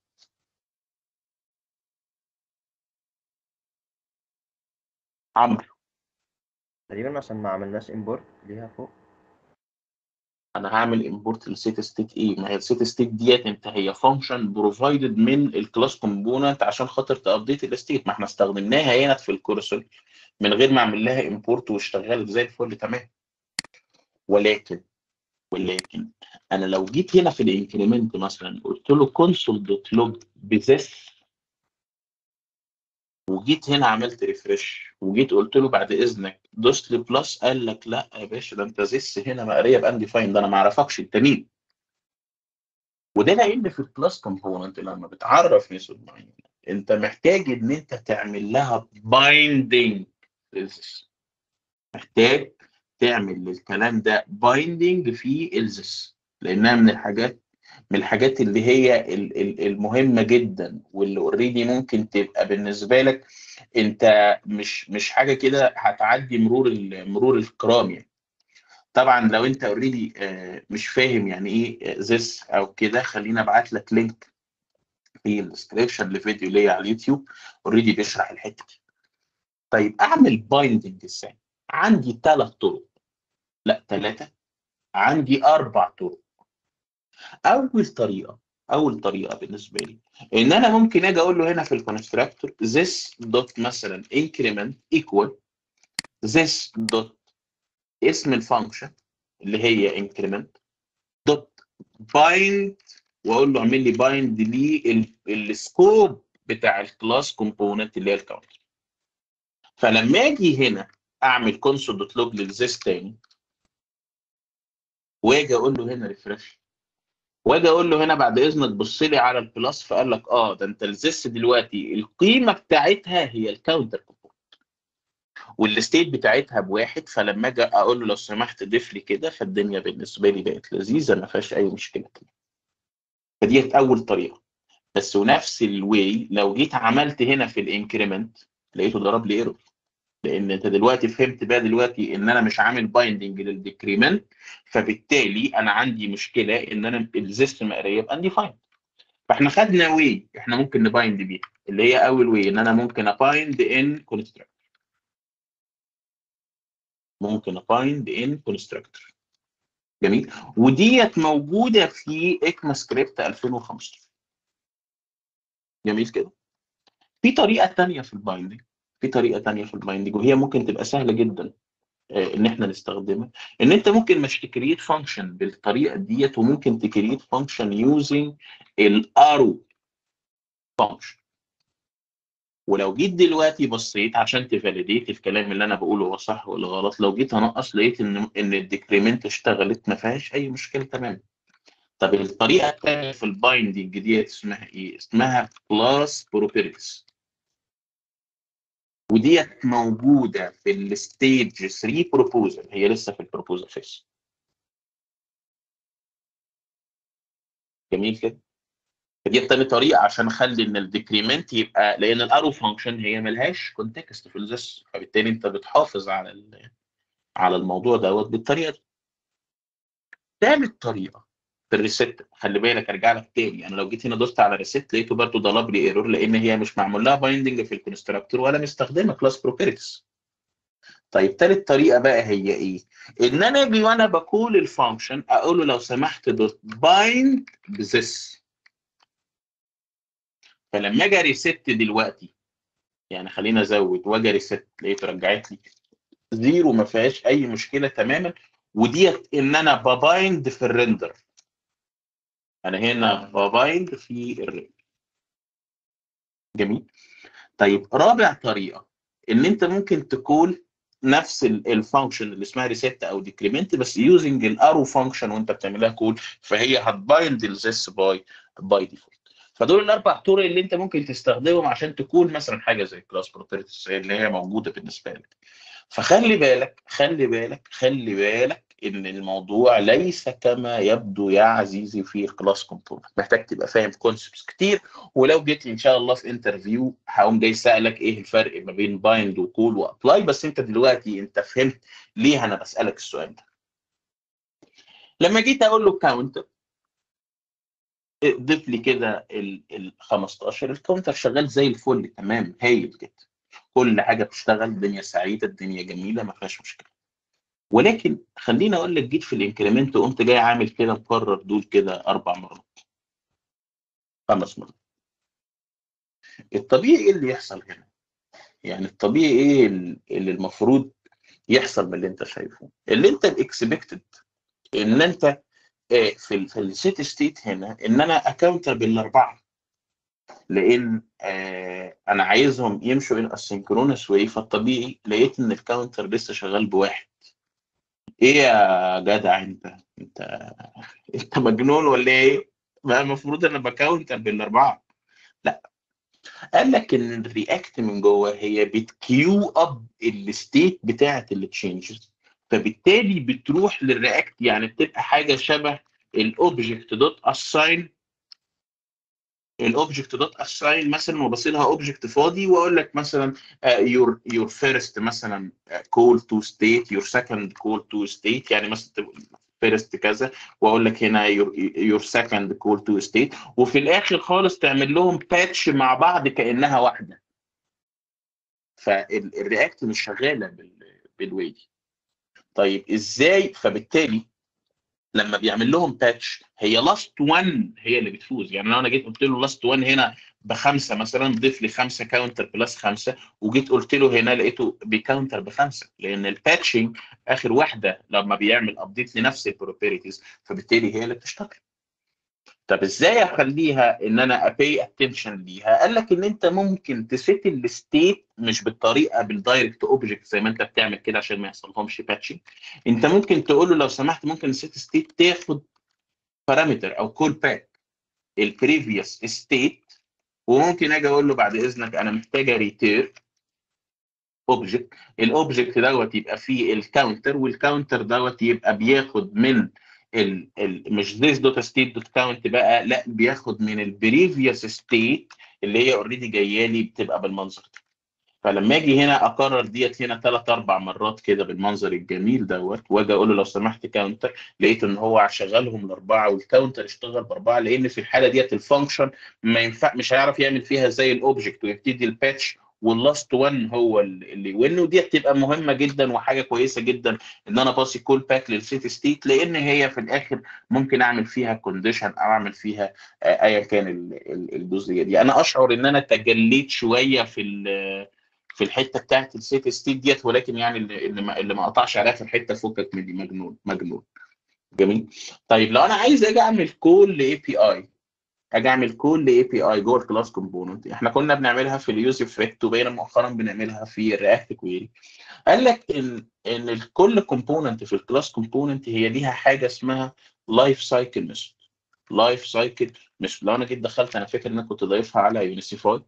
عمرو
تقريبا عشان ما عملناش امبورت ليها فوق
انا هعمل امبورت للسيت ستيت ايه ما هي السيت ستيت ديت انت هي فانكشن بروفايدد من الكلاس كومبوننت عشان خاطر تابديت الستيت ما احنا استخدمناها هنا في الكورسول من غير ما اعمل لها امبورت واشتغلت زي الفل تمام ولكن ولكن انا لو جيت هنا في الانكريمنت مثلا قلت له كونسول دوت لوج بذس وجيت هنا عملت ريفرش وجيت قلت له بعد اذنك دوست لي بلس قال لك لا يا باشا ده انت زس هنا مقريه بانديفاين ده انا ما اعرفكش انت مين وده لان في الكلاس كومبوننت لما بتعرف ميثود معينه انت محتاج ان انت تعمل لها بايندينج محتاج تعمل للكلام ده بايندينج في الزس لانها من الحاجات من الحاجات اللي هي ال- ال- المهمه جدا واللي اوريدي ممكن تبقى بالنسبه لك انت مش مش حاجه كده هتعدي مرور ال- مرور الكرام يعني طبعا لو انت اوريدي مش فاهم يعني ايه زس او كده خليني ابعت لك لينك في الديسكربشن لفيديو ليا على اليوتيوب اوريدي بيشرح الحته دي طيب اعمل بايندنج ازاي عندي ثلاث طرق لا ثلاثه عندي اربع طرق اول طريقه اول طريقه بالنسبه لي ان انا ممكن اجي اقول له هنا في الكونستراكتور this دوت مثلا increment equal this دوت اسم الفانكشن اللي هي increment دوت bind واقول له اعمل لي بايند للسكوب بتاع الكلاس كومبوننت اللي هي الكاونتر فلما اجي هنا اعمل كونسول دوت لوج للزيس تاني واجي اقول له هنا ريفرش واجي اقول له هنا بعد اذنك بص لي على البلس فقال لك اه ده انت الزيس دلوقتي القيمه بتاعتها هي الكاونتر كومبوننت والستيت بتاعتها بواحد فلما اجي اقول له لو سمحت ضيف لي كده فالدنيا بالنسبه لي بقت لذيذه ما فيهاش اي مشكله فديت اول طريقه بس ونفس الواي لو جيت عملت هنا في الانكريمنت لقيته ضرب لي ايرور لان انت دلوقتي فهمت بقى دلوقتي ان انا مش عامل بايندنج للديكريمنت فبالتالي انا عندي مشكله ان انا الزيست مقريه بانديفايند فاحنا خدنا واي احنا ممكن نبايند بيها اللي هي اول واي ان انا ممكن ابايند ان كونستراكتور ممكن ابايند ان كونستراكتور جميل وديت موجوده في اكما سكريبت 2015 جميل كده في طريقه ثانيه في البايندنج في طريقه ثانيه في البايندنج وهي ممكن تبقى سهله جدا آه، ان احنا نستخدمها ان انت ممكن مش تكريت فانكشن بالطريقه ديت وممكن تكريت فانكشن يوزنج الارو فانكشن ولو جيت دلوقتي بصيت عشان تفاليديت الكلام اللي انا بقوله هو صح ولا غلط لو جيت انقص لقيت ان ان الديكريمنت اشتغلت ما فيهاش اي مشكله تمام طب الطريقه الثانيه في البايندنج ديت اسمها ايه؟ اسمها كلاس بروبرتيز وديت موجوده في الستيج 3 بروبوزل هي لسه في البروبوزل فيس جميل كده فدي تاني طريقه عشان اخلي ان الديكريمنت يبقى لان الارو فانكشن هي ملهاش كونتكست في الزس فبالتالي انت بتحافظ على ال- على الموضوع دوت بالطريقه دي ثالث طريقه في الريست خلي بالك ارجع لك تاني انا لو جيت هنا دوست على ريست لقيته برضه ضرب لي ايرور لان هي مش معمول لها بايندنج في الكونستراكتور ولا مستخدمه كلاس بروبرتيز طيب ثالث طريقه بقى هي ايه؟ ان انا اجي وانا بقول الفانكشن اقول له لو سمحت دوت بايند بذس فلما اجي ريست دلوقتي يعني خلينا ازود واجي ريست لقيته رجعت لي زيرو ما فيهاش اي مشكله تماما وديت ان انا ببايند في الريندر انا هنا ببايند في الريل جميل طيب رابع طريقه ان انت ممكن تقول نفس الفانكشن اللي اسمها ريسيت او ديكريمنت بس يوزنج الارو فانكشن وانت بتعملها كول فهي هتبايند الزيس باي باي ديفولت فدول الاربع طرق اللي انت ممكن تستخدمهم عشان تكون مثلا حاجه زي كلاس بروبرتيز اللي هي موجوده بالنسبه لك فخلي بالك خلي بالك خلي بالك ان الموضوع ليس كما يبدو يا عزيزي في كلاس كومبوننت محتاج تبقى فاهم كونسبتس كتير ولو جيت لي ان شاء الله في انترفيو هقوم جاي سالك ايه الفرق ما بين بايند وكول وابلاي بس انت دلوقتي انت فهمت ليه انا بسالك السؤال ده لما جيت اقول له كاونتر ضيف لي كده ال 15 الكاونتر شغال زي الفل تمام هايل جدا كل حاجه بتشتغل الدنيا سعيده الدنيا جميله ما فيهاش مشكله ولكن خليني اقول لك جيت في الانكريمنت وقمت جاي عامل كده مكرر دول كده اربع مرات خمس مرات الطبيعي ايه اللي يحصل هنا؟ يعني الطبيعي ايه اللي المفروض يحصل من اللي انت شايفه؟ اللي انت الاكسبكتد ان انت في في السيت ستيت هنا ان انا اكاونتر بالاربعه لان آه انا عايزهم يمشوا ان اسynchronous واي فالطبيعي لقيت ان الكاونتر لسه شغال بواحد ايه يا جدع انت انت انت مجنون ولا ايه؟ ما المفروض انا بكاونتر بالاربعه لا قال لك ان الرياكت من جوه هي بتكيو اب الستيت بتاعت التشينجز فبالتالي بتروح للرياكت يعني بتبقى حاجه شبه الاوبجكت دوت اساين الاوبجكت دوت اساين مثلا وبصيلها اوبجكت فاضي واقول لك مثلا يور يور فيرست مثلا كول تو ستيت يور سكند كول تو ستيت يعني مثلا فيرست كذا واقول لك هنا يور سكند كول تو ستيت وفي الاخر خالص تعمل لهم باتش مع بعض كانها واحده فالرياكت مش شغاله بالواي دي طيب ازاي فبالتالي لما بيعمل لهم باتش هي لاست 1 هي اللي بتفوز يعني لو انا جيت قلت له لاست 1 هنا بخمسه مثلا ضيف لي خمسه كاونتر بلس خمسه وجيت قلت له هنا لقيته بيكاونتر بخمسه لان الباتشنج اخر واحده لما بيعمل ابديت لنفس البروبرتيز فبالتالي هي اللي بتشتغل طب ازاي اخليها ان انا ابي اتنشن ليها قال لك ان انت ممكن تسيت الستيت مش بالطريقه بالدايركت اوبجكت زي ما انت بتعمل كده عشان ما يحصلهمش باتشنج انت ممكن تقول له لو سمحت ممكن السيت ستيت تاخد بارامتر او كول باك البريفيوس ستيت وممكن اجي اقول له بعد اذنك انا محتاجه ريتير اوبجكت الاوبجكت دوت يبقى فيه الكاونتر والكاونتر دوت يبقى بياخد من ال ال مش this دوت ستيت دوت كاونت بقى لا بياخد من البريفيوس ستيت اللي هي اوريدي جايه لي بتبقى بالمنظر ده فلما اجي هنا اكرر ديت هنا ثلاث اربع مرات كده بالمنظر الجميل دوت واجي اقول له لو سمحت كاونتر لقيت ان هو شغلهم الاربعه والكاونتر اشتغل باربعه لان في الحاله ديت الفانكشن ما ينفع مش هيعرف يعمل فيها زي الاوبجكت ويبتدي الباتش واللاست 1 هو اللي وين ودي تبقى مهمه جدا وحاجه كويسه جدا ان انا باصي كول باك للسيت ستيت لان هي في الاخر ممكن اعمل فيها كونديشن او اعمل فيها ايا كان الجزئيه دي انا اشعر ان انا تجليت شويه في في الحته بتاعت السيت ستيت ديت ولكن يعني اللي ما, اللي ما قطعش عليها في الحته فكك من دي مجنون مجنون جميل طيب لو انا عايز اجي اعمل كول لاي بي اي اجي اعمل كول لاي بي اي جوه الكلاس كومبوننت احنا كنا بنعملها في اليوز افكت وبقينا مؤخرا بنعملها في الرياكت كويري قال لك ان ان كل كومبوننت في الكلاس كومبوننت هي ليها حاجه اسمها لايف سايكل ميثود لايف سايكل مش لو انا جيت دخلت انا فاكر ان انا كنت ضايفها على يونيسيفاي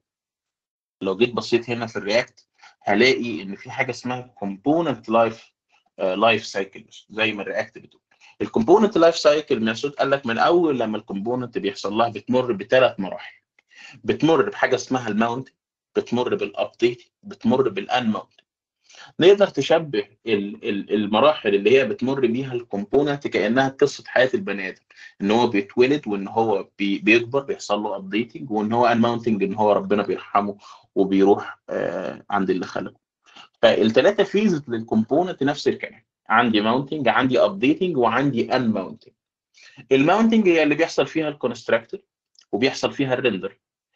لو جيت بصيت هنا في الرياكت هلاقي ان في حاجه اسمها كومبوننت لايف لايف سايكل زي ما الرياكت بتقول الكومبوننت لايف سايكل ميثود قال لك من اول لما الكومبوننت بيحصل لها بتمر بثلاث مراحل بتمر بحاجه اسمها الماونت بتمر بالابديت بتمر بالان ماونت نقدر تشبه المراحل اللي هي بتمر بيها الكومبوننت كانها قصه حياه البني ادم ان هو بيتولد وان هو بيكبر بيحصل له ابديتنج وان هو ان ماونتنج ان هو ربنا بيرحمه وبيروح عند اللي خلقه فالثلاثه فيز للكومبوننت نفس الكلام عندي ماونتنج عندي ابديتنج وعندي ان ماونتنج الماونتنج هي اللي بيحصل فيها الكونستراكتور وبيحصل فيها الريندر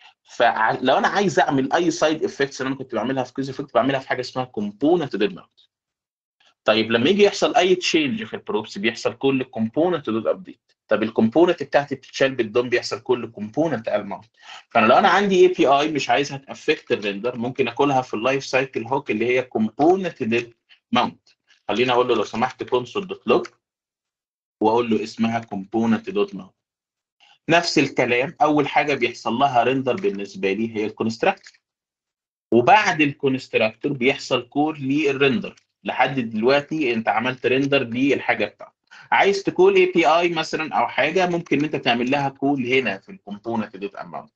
فلو انا عايز اعمل اي سايد افكتس اللي انا كنت بعملها في كويز افكت بعملها في حاجه اسمها كومبوننت دوت ماونت طيب لما يجي يحصل اي تشينج في البروبس بيحصل كل كومبوننت دوت ابديت طب الكومبوننت بتاعتي بتتشال بالدوم بيحصل كل كومبوننت الماونت فانا لو انا عندي اي بي اي مش عايزها تافكت الريندر ممكن اكلها في اللايف سايكل هوك اللي هي كومبوننت ماونت خليني اقول له لو سمحت كونسول دوت لوج واقول له اسمها كومبوننت دوت ماونت نفس الكلام اول حاجه بيحصل لها ريندر بالنسبه لي هي الكونستراكتور وبعد الكونستراكتور بيحصل كول للريندر لحد دلوقتي انت عملت ريندر للحاجه بتاعتك عايز تكول اي بي اي مثلا او حاجه ممكن انت تعمل لها كول هنا في الكومبوننت دوت اماونت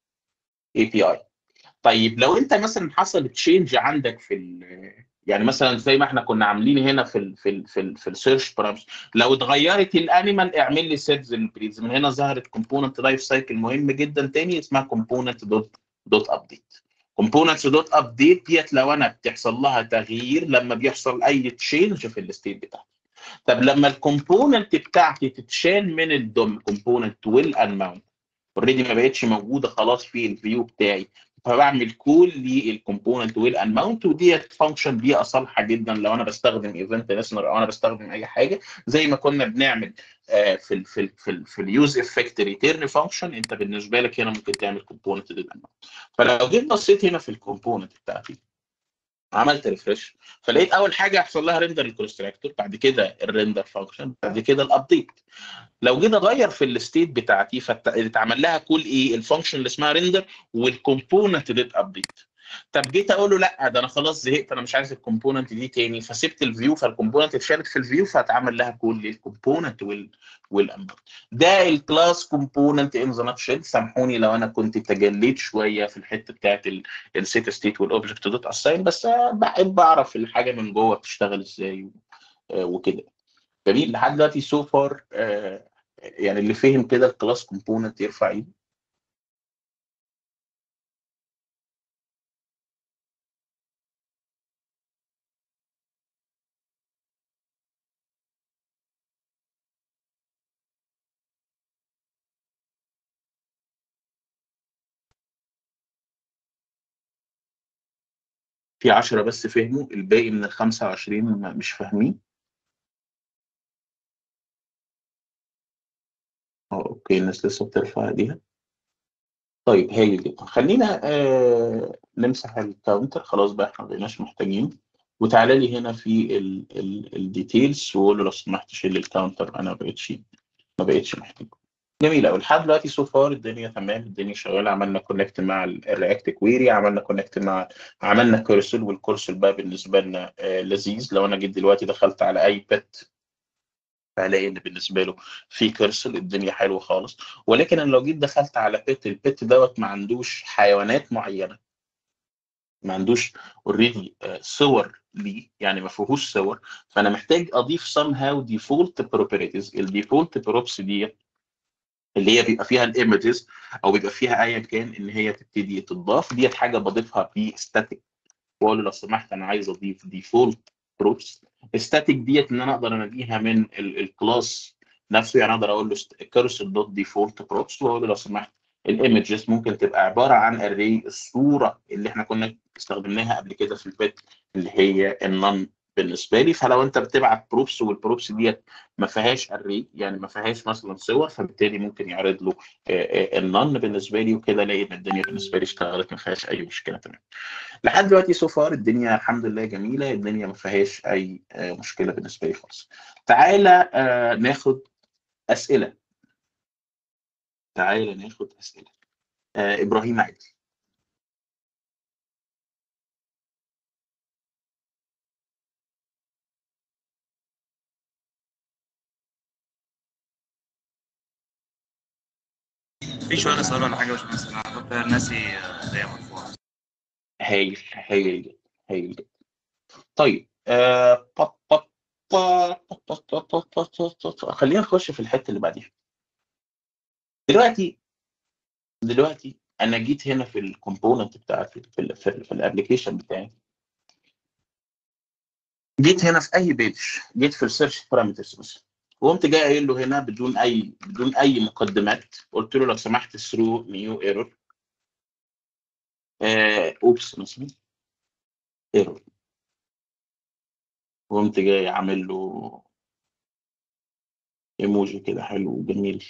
اي بي اي طيب لو انت مثلا حصل تشينج عندك في ال يعني مثلا زي ما احنا كنا عاملين هنا في ال في ال في, ال في السيرش برامج لو اتغيرت الانيمال اعمل لي سيتز البريز من هنا ظهرت كومبوننت لايف سايكل مهم جدا تاني اسمها كومبوننت دوت دوت ابديت كومبوننتس دوت ابديت ديت لو انا بتحصل لها تغيير لما بيحصل اي تشينج في الستيت بتاعتي طب لما الكومبوننت بتاعتي تتشال من الدوم كومبوننت والانماونت اوريدي ما بقتش موجوده خلاص في الفيو بتاعي فبعمل كول للكومبوننت والانماونت وديت فانكشن دي صالحه جدا لو انا بستخدم ايفنت ليسنر او انا بستخدم اي حاجه زي ما كنا بنعمل آه، في ال في ال في ال في اليوز افكت ريتيرن فانكشن انت بالنسبه لك هنا ممكن تعمل كومبوننت للانماونت فلو جيت بصيت هنا في الكومبوننت بتاعتي عملت ريفرش فلقيت اول حاجه يحصل لها ريندر الكونستراكتور بعد كده الريندر فانكشن بعد كده الابديت لو جيت اغير في الستيت بتاعتي فاتعمل لها كل ايه الفانكشن اللي اسمها ريندر والكومبوننت ديت ابديت طب جيت اقول له لا ده انا خلاص زهقت انا مش عايز الكومبوننت دي تاني فسبت الفيو فالكومبوننت اتشالت في الفيو فاتعمل لها كل للكومبوننت وال والامبورت ده الكلاس كومبوننت ان ذا ناتشيل سامحوني لو انا كنت تجليت شويه في الحته بتاعت السيت ستيت والاوبجكت دوت اساين بس بحب اعرف الحاجه من جوه بتشتغل ازاي وكده جميل لحد دلوقتي سو فار يعني اللي فهم كده الكلاس كومبوننت يرفع ايده في 10 بس فهموا الباقي من ال 25 مش فاهمين اه اوكي الناس لسه بترفع ايديها طيب هايل جدا خلينا آه نمسح الكاونتر خلاص بقى احنا ما بقيناش محتاجين وتعالى لي هنا في الديتيلز وقول له لو سمحت شيل الكاونتر انا ما بقتش ما بقتش محتاجه جميل قوي لحد دلوقتي سو فار الدنيا تمام الدنيا شغاله عملنا كونكت مع الرياكت كويري عملنا كونكت مع عملنا كورسل والكورسل بقى بالنسبه لنا آه لذيذ لو انا جيت دلوقتي دخلت على اي بت هلاقي ان بالنسبه له في كرسل الدنيا حلوه خالص ولكن انا لو جيت دخلت على بيت البيت دوت ما عندوش حيوانات معينه ما عندوش اوريدي صور ليه يعني ما فيهوش صور فانا محتاج اضيف سام هاو ديفولت بروبرتيز الديفولت بروبس ديت اللي هي بيبقى فيها الايمجز او بيبقى فيها ايا كان ان هي تبتدي تضاف ديت حاجه بضيفها في ستاتيك واقول له لو سمحت انا عايز اضيف ديفولت بروبس ستاتيك ديت ان انا اقدر اناديها من الكلاس نفسه يعني اقدر اقول له كرسل دوت ديفولت بروبس واقول له لو سمحت الايمجز ممكن تبقى عباره عن اري الصوره اللي احنا كنا استخدمناها قبل كده في البيت اللي هي النون بالنسبه لي فلو انت بتبعت بروبس والبروبس ديت ما فيهاش اري يعني ما فيهاش مثلا صور فبالتالي ممكن يعرض له النون بالنسبه لي وكده الاقي ان الدنيا بالنسبه لي اشتغلت ما فيهاش اي مشكله تمام لحد دلوقتي سو فار الدنيا الحمد لله جميله الدنيا ما فيهاش اي مشكله بالنسبه لي خالص تعالى ناخد اسئله تعالى ناخد اسئله ابراهيم عادل
في سؤال سؤال ولا حاجه يا باشمهندس انا كنت ناسي هي مرفوعه
هايل هايل جدا هايل جدا طيب آه با با با با با با با با با. خلينا نخش في الحته اللي بعديها دلوقتي دلوقتي انا جيت هنا في الكومبوننت بتاعتي في ال في, ال في الابلكيشن بتاعي جيت هنا في اي بيج جيت في السيرش بارامترز مثلا وقمت جاي قايل له هنا بدون اي بدون اي مقدمات قلت له لو سمحت ثرو نيو ايرور اوبس مثلا ايرور وقمت جاي عامل له ايموجي كده حلو جميل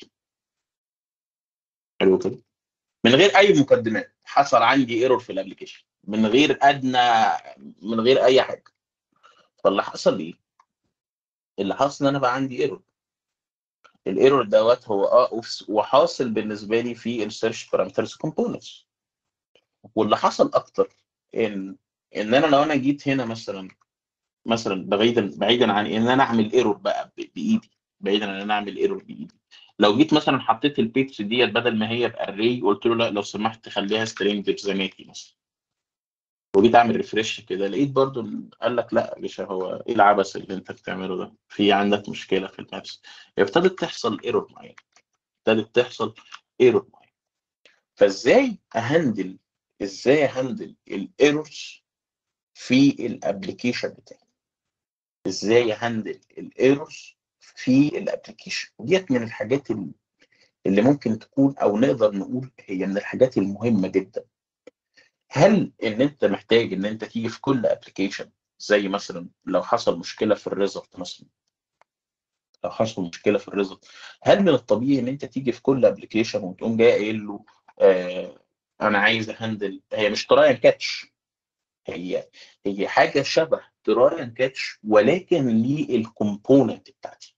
حلو كده من غير اي مقدمات حصل عندي ايرور في الابلكيشن من غير ادنى من غير اي حاجه فاللي حصل ايه اللي حصل ان انا بقى عندي ايرور الايرور دوت هو اه وفس- وحاصل بالنسبه لي في السيرش بارامترز كومبوننتس واللي حصل اكتر ان ان انا لو انا جيت هنا مثلا مثلا بعيدا بعيدا عن ان انا اعمل ايرور بقى ب- بايدي بعيدا عن ان انا اعمل ايرور بايدي لو جيت مثلا حطيت البيتش ديت بدل ما هي باري قلت له لا لو سمحت خليها سترينج بزماتي مثلا وجيت اعمل ريفرش كده لقيت برضو ال- قال لك لا يا باشا هو ايه العبث اللي انت بتعمله ده في عندك مشكله في المابس ابتدت تحصل ايرور معين ابتدت تحصل ايرور معين فازاي اهندل ازاي اهندل الايرورز في الابلكيشن بتاعي ازاي اهندل الايرورز في الابلكيشن وديت من الحاجات ال- اللي ممكن تكون او نقدر نقول هي من الحاجات المهمه جدا هل ان انت محتاج ان انت تيجي في كل ابلكيشن زي مثلا لو حصل مشكله في الريزلت مثلا لو حصل مشكله في الريزلت هل من الطبيعي ان انت تيجي في كل ابلكيشن وتقوم جاي قايل له آه انا عايز اهندل هي مش تراي كاتش هي هي حاجه شبه تراي كاتش ولكن للكومبوننت بتاعتي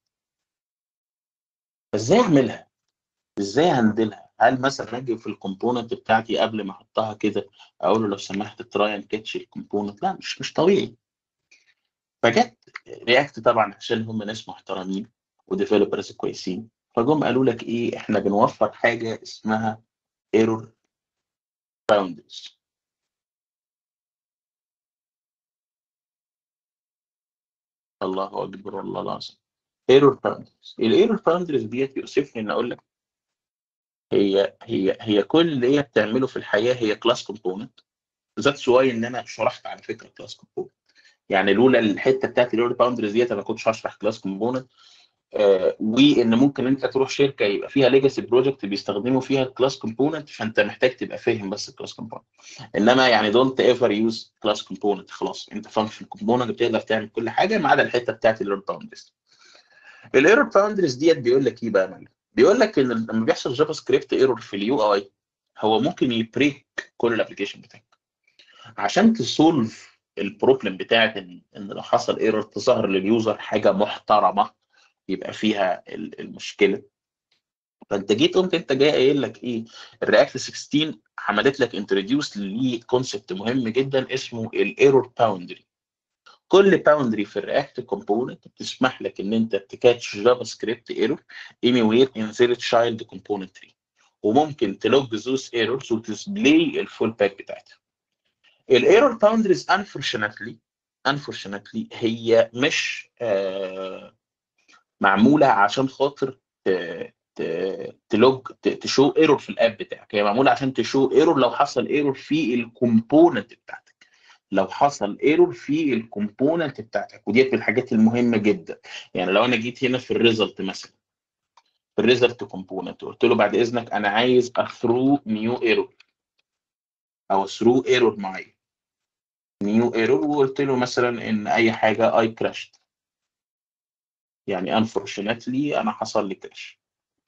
ازاي اعملها ازاي هندلها هل مثلا اجي في الكومبوننت بتاعتي قبل ما احطها كده اقول له لو سمحت تراي كاتش الكومبوننت لا مش مش طبيعي فجت رياكت طبعا عشان هم ناس محترمين وديفلوبرز كويسين فجم قالوا لك ايه احنا بنوفر حاجه اسمها ايرور باوندرز الله اكبر والله العظيم ايرور باوندرز الايرور باوندرز ديت يؤسفني ان اقول لك هي هي هي كل اللي هي بتعمله في الحياه هي كلاس كومبوننت ذاتس واي ان انا شرحت على فكره كلاس كومبوننت يعني لولا الحته بتاعت الايرور باوندرز ديت انا ما كنتش هشرح كلاس كومبوننت آه، وان ممكن انت تروح شركه يبقى فيها ليجاسي بروجكت بيستخدموا فيها الكلاس كومبوننت فانت محتاج تبقى فاهم بس الكلاس كومبوننت انما يعني دونت ايفر يوز كلاس كومبوننت خلاص انت فانكشن كومبوننت بتقدر تعمل كل حاجه ما عدا الحته بتاعت الايرور باوندرز الايرور باوندرز ديت بيقول لك ايه بقى يا معلم؟ بيقول لك ان لما بيحصل جافا سكريبت ايرور في اليو اي هو ممكن يبريك كل الابلكيشن بتاعك عشان تسولف البروبلم بتاعت ان ان لو حصل ايرور تظهر لليوزر حاجه محترمه يبقى فيها ال- المشكله فانت جيت قمت انت جاي قايل لك ايه الرياكت 16 عملت لك انتروديوس لكونسبت مهم جدا اسمه الايرور باوندري كل باوندري في الرياكت كومبوننت بتسمح لك ان انت تكاتش جافا سكريبت ايرور اني وير ان زيرو تشايلد كومبوننت تري وممكن تلوج ذوز ايرورز وتسبلاي الفول باك بتاعتها الايرور باوندريز انفورشنتلي انفورشنتلي هي مش آه معموله عشان خاطر ت- ت- تلوج ت- تشو ايرور في الاب بتاعك هي معموله عشان تشو ايرور لو حصل ايرور في الكومبوننت بتاعتك لو حصل ايرور في الكومبوننت بتاعتك ودي من الحاجات المهمه جدا يعني لو انا جيت هنا في الريزلت مثلا في الريزلت كومبوننت قلت له بعد اذنك انا عايز اثرو نيو ايرور او ثرو ايرور معين نيو ايرور وقلت له مثلا ان اي حاجه اي كراشت يعني انفورشنتلي انا حصل لي كراش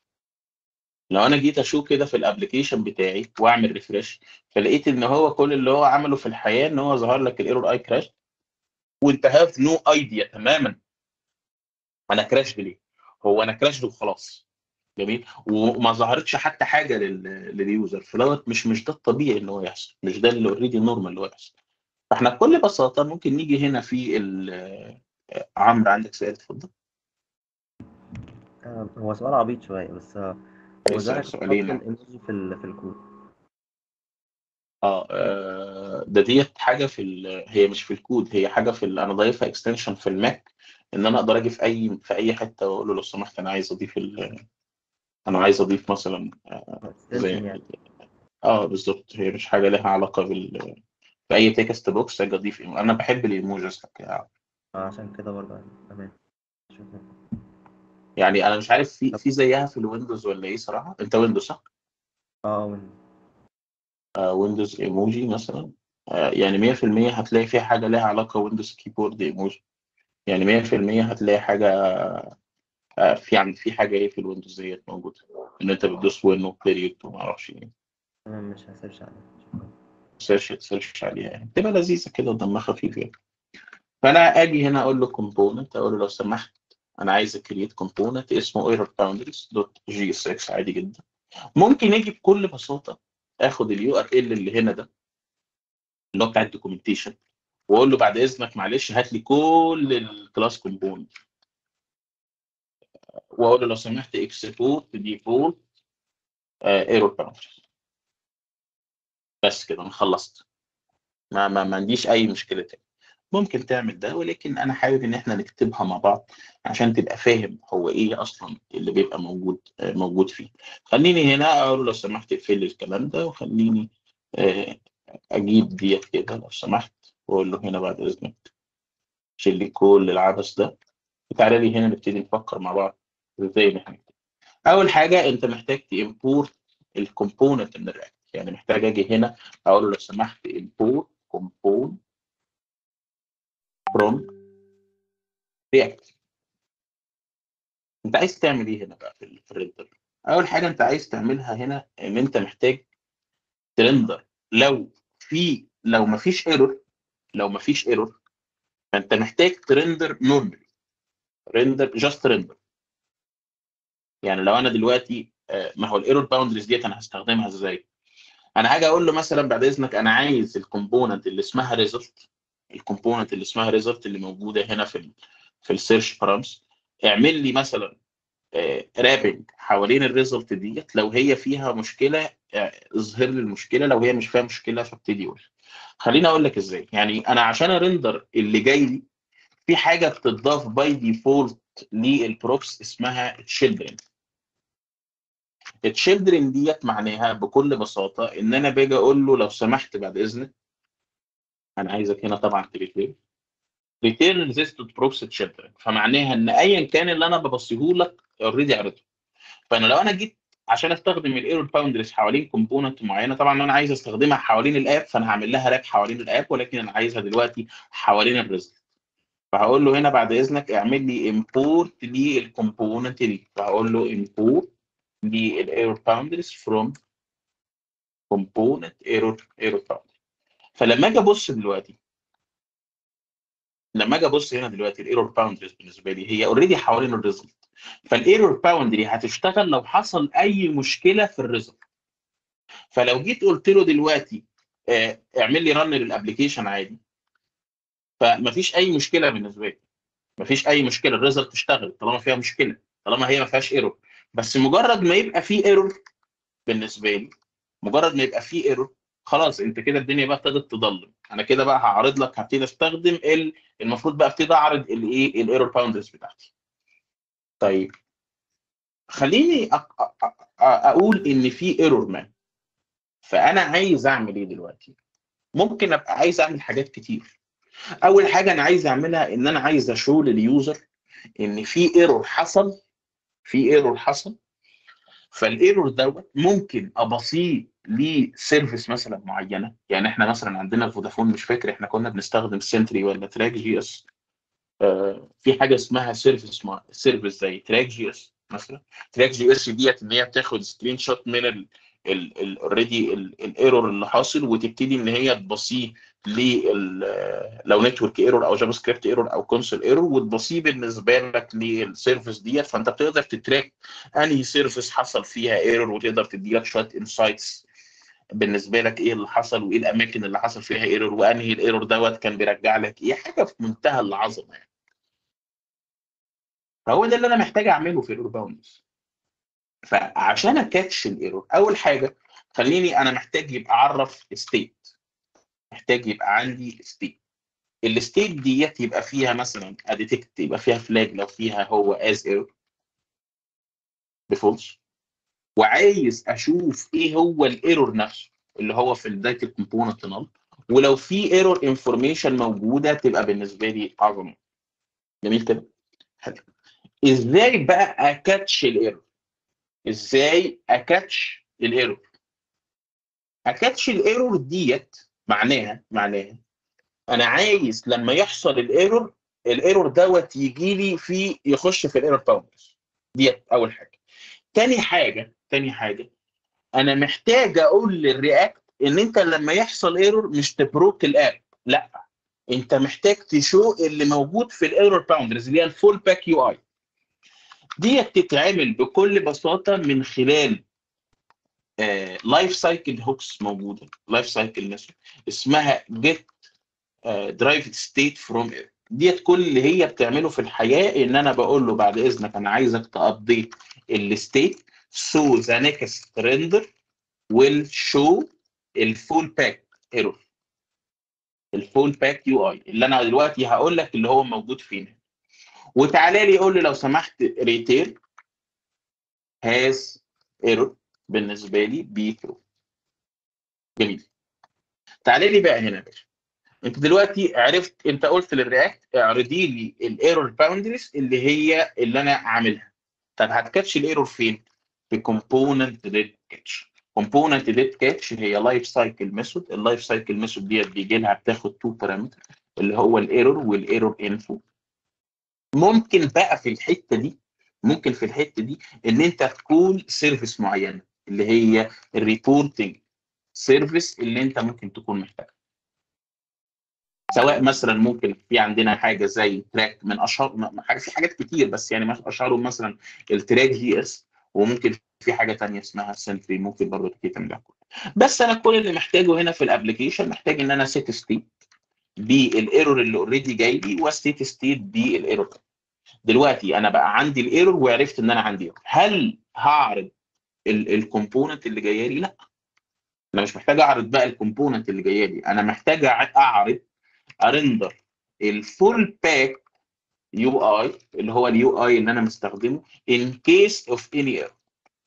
لو انا جيت اشوف كده في الابلكيشن بتاعي واعمل ريفرش فلقيت ان هو كل اللي هو عمله في الحياه ان هو ظهر لك الايرور اي كراش وانت هاف نو ايديا تماما انا كراش ليه هو انا كراش وخلاص جميل وما ظهرتش حتى حاجه لل- لليوزر فدوت مش مش ده الطبيعي ان هو يحصل مش ده اللي اوريدي نورمال اللي هو يحصل فاحنا بكل بساطه ممكن نيجي هنا في ال- عمرو عندك سؤال اتفضل
آه، هو سؤال عبيط شوية بس آه، هو
اسأل
ازاي أحط
سؤالين.
الإيموجي في ال- في الكود
اه آه، ده ديت حاجه في ال... هي مش في الكود هي حاجه في ال... انا ضايفها اكستنشن في الماك ان انا اقدر اجي في اي في اي حته واقول له لو سمحت انا عايز اضيف ال... انا عايز اضيف مثلا زي
extension يعني
اه بالظبط هي مش حاجه لها علاقه بال في اي تكست بوكس اجي اضيف إيمو- انا بحب الايموجيز يعني.
آه، عشان كده برضه يعني. تمام شكرا
يعني انا مش عارف في في زيها في الويندوز ولا ايه صراحه انت ويندوز صح؟
اه من
آه ويندوز ايموجي مثلا آه يعني 100% هتلاقي فيها حاجه لها علاقه ويندوز كيبورد ايموجي يعني 100% هتلاقي حاجه آه، في عند في حاجه ايه في الويندوز ديت موجوده ان انت بتدوس وين بيريود وما اعرفش ايه
انا مش هسيرش عليه
سيرش تسيرش عليها يعني تبقى لذيذه كده ودمها خفيف يعني فانا اجي هنا اقول له كومبوننت اقول له لو سمحت انا عايز اكريت كومبوننت اسمه ايرور باوندريز دوت جي اس اكس عادي جدا ممكن اجي بكل بساطه اخد اليو ار ال اللي هنا ده اللي هو بتاع الدوكيومنتيشن واقول له بعد اذنك معلش هات لي كل الكلاس كومبوننت واقول له لو سمحت اكسبورت ديفولت ايرور باوندريز بس كده انا خلصت ما ما, ما عنديش اي مشكله تاني ممكن تعمل ده ولكن انا حابب ان احنا نكتبها مع بعض عشان تبقى فاهم هو ايه اصلا اللي بيبقى موجود آه، موجود فيه خليني هنا اقول له لو سمحت اقفل لي الكلام ده وخليني آه، اجيب ديت كده لو سمحت واقول له هنا بعد اذنك شيل لي كل العبث ده وتعالى لي هنا نبتدي نفكر مع بعض ازاي ان احنا نكتب. اول حاجه انت محتاج تimporт الكومبوننت من الرياكت يعني محتاج اجي هنا اقول له لو سمحت import component from react انت عايز تعمل ايه هنا بقى في ال- في الريندر اول حاجه انت عايز تعملها هنا ان انت محتاج ترندر لو في لو ما فيش ايرور لو ما فيش ايرور فانت محتاج ترندر نورمال ريندر جاست ريندر يعني لو انا دلوقتي آه، ما هو الايرور باوندريز ديت انا هستخدمها ازاي انا هاجي اقول له مثلا بعد اذنك انا عايز الكومبوننت اللي اسمها ريزلت الكومبوننت اللي اسمها ريزلت اللي موجوده هنا في ال في السيرش بارامس اعمل لي مثلا رابنج حوالين الريزلت ديت لو هي فيها مشكله آه، اظهر لي المشكله لو هي مش فيها مشكله فابتدي قول خليني اقول لك ازاي يعني انا عشان ارندر اللي جاي لي في حاجه بتضاف باي ديفولت للبروبس اسمها تشيلدرن التشيلدرن ديت معناها بكل بساطه ان انا باجي اقول له لو سمحت بعد اذنك انا عايزك هنا طبعا تريتيرن ريتيرن ريزيستد بروبس تشيلدرن فمعناها ان ايا كان اللي انا ببصيه لك اوريدي عرضه فانا لو انا جيت عشان استخدم الايرور باوندرز حوالين كومبوننت معينه طبعا انا عايز استخدمها حوالين الاب فانا هعمل لها راب حوالين الاب ولكن انا عايزها دلوقتي حوالين الريزلت فهقول له هنا بعد اذنك اعمل لي امبورت للكومبوننت دي فهقول له امبورت للايرور باوندرز فروم كومبوننت ايرور ايرور باوندرز فلما اجي ابص دلوقتي لما اجي ابص هنا دلوقتي الايرور باوندرز بالنسبه لي هي اوريدي حوالين الريزلت فالايرور باوندري هتشتغل لو حصل اي مشكله في الريزلت فلو جيت قلت له دلوقتي آه، اعمل لي رن للابلكيشن عادي فمفيش اي مشكله بالنسبه لي مفيش اي مشكله الريزلت تشتغل طالما فيها مشكله طالما هي ما فيهاش ايرور بس مجرد ما يبقى في ايرور بالنسبه لي مجرد ما يبقى في ايرور خلاص انت كده الدنيا بقى ابتدت تضلم انا كده بقى هعرض لك هبتدي استخدم ال- المفروض بقى ابتدي اعرض الايه الايرور باوندرز بتاعتي طيب خليني أ- أ- أ- اقول ان في ايرور ما فانا عايز اعمل ايه دلوقتي ممكن ابقى عايز اعمل حاجات كتير اول حاجه انا عايز اعملها ان انا عايز اشو لليوزر ان في ايرور حصل في ايرور حصل فالايرور دوت ممكن ابصيه لسيرفيس مثلا معينه يعني احنا مثلا عندنا في فودافون مش فاكر احنا كنا بنستخدم سنتري ولا تراك جي اس آه، في حاجه اسمها سيرفيس مع سيرفيس زي تراك جي اس مثلا تراك جي اس ديت ان هي بتاخد سكرين شوت من ال اوريدي الايرور اللي حاصل وتبتدي ان هي تبصيه لل لو نتورك ايرور او جافا سكريبت ايرور او كونسول ايرور وتبصيه بالنسبه لك للسيرفيس ديت فانت بتقدر تتراك انهي سيرفيس حصل فيها ايرور وتقدر تدي لك شويه انسايتس بالنسبه لك ايه اللي حصل وايه الاماكن اللي حصل فيها ايرور وانهي الايرور دوت كان بيرجع لك ايه حاجه في منتهى العظمه يعني فهو ده اللي انا محتاج اعمله في الايرور باوندز فعشان اكاتش الايرور اول حاجه خليني انا محتاج يبقى اعرف ستيت محتاج يبقى عندي ستيت الستيت ديت يبقى فيها مثلا اديتكت يبقى فيها فلاج لو فيها هو از ايرور بفولس وعايز اشوف ايه هو الايرور نفسه اللي هو في بدايه الكومبوننت نال ولو في ايرور انفورميشن موجوده تبقى بالنسبه لي عظمه جميل كده حلو ازاي بقى اكاتش الايرور ازاي اكاتش الايرور اكاتش الايرور ديت معناها معناها انا عايز لما يحصل الايرور الايرور دوت يجي لي في يخش في الايرور باوندرز ديت اول حاجه تاني حاجه تاني حاجه انا محتاج اقول للرياكت ان انت لما يحصل ايرور مش تبروك الاب لا انت محتاج تشو اللي موجود في الايرور باوندرز اللي هي الفول باك يو اي ديت تتعمل بكل بساطه من خلال لايف سايكل هوكس موجوده لايف سايكل مثلا اسمها جيت درايف ستيت فروم ديت كل اللي هي بتعمله في الحياه ان انا بقول له بعد اذنك انا عايزك تابديت الستيت سو ذا نيكست ريندر ويل شو الفول باك ايرور الفول باك يو اي اللي انا دلوقتي هقول لك اللي هو موجود فين وتعالى لي قول لي لو سمحت ريتيل هاز ايرور بالنسبه لي بي ثرو جميل تعالى لي بقى هنا يا باشا انت دلوقتي عرفت انت قلت للرياكت اعرضي لي الايرور باوندريز اللي هي اللي انا عاملها طب هتكاتش الايرور فين؟ في كومبوننت ديت كاتش كومبوننت ديت كاتش هي لايف سايكل ميثود اللايف سايكل ميثود ديت بيجي لها بتاخد تو بارامتر اللي هو الايرور والايرور انفو ممكن بقى في الحته دي ممكن في الحته دي ان انت تكون سيرفيس معينه اللي هي الريبورتنج سيرفيس اللي انت ممكن تكون محتاجها سواء مثلا ممكن في عندنا حاجه زي تراك من اشهر حاجه في حاجات كتير بس يعني اشهرهم مثلا التراك جي اس وممكن في حاجه تانية اسمها سنتري ممكن برضه تتم ده بس انا كل اللي محتاجه هنا في الابلكيشن محتاج ان انا سيت ستيت بالايرور اللي اوريدي جاي لي وستيت ستيت بالايرور دلوقتي انا بقى عندي الايرور وعرفت ان انا عندي ايرور هل هعرض الكومبوننت اللي جايه لي لا انا مش محتاج اعرض بقى الكومبوننت اللي جايه لي انا محتاج اعرض ارندر الفول باك يو اي اللي هو اليو اي اللي انا مستخدمه in case of any error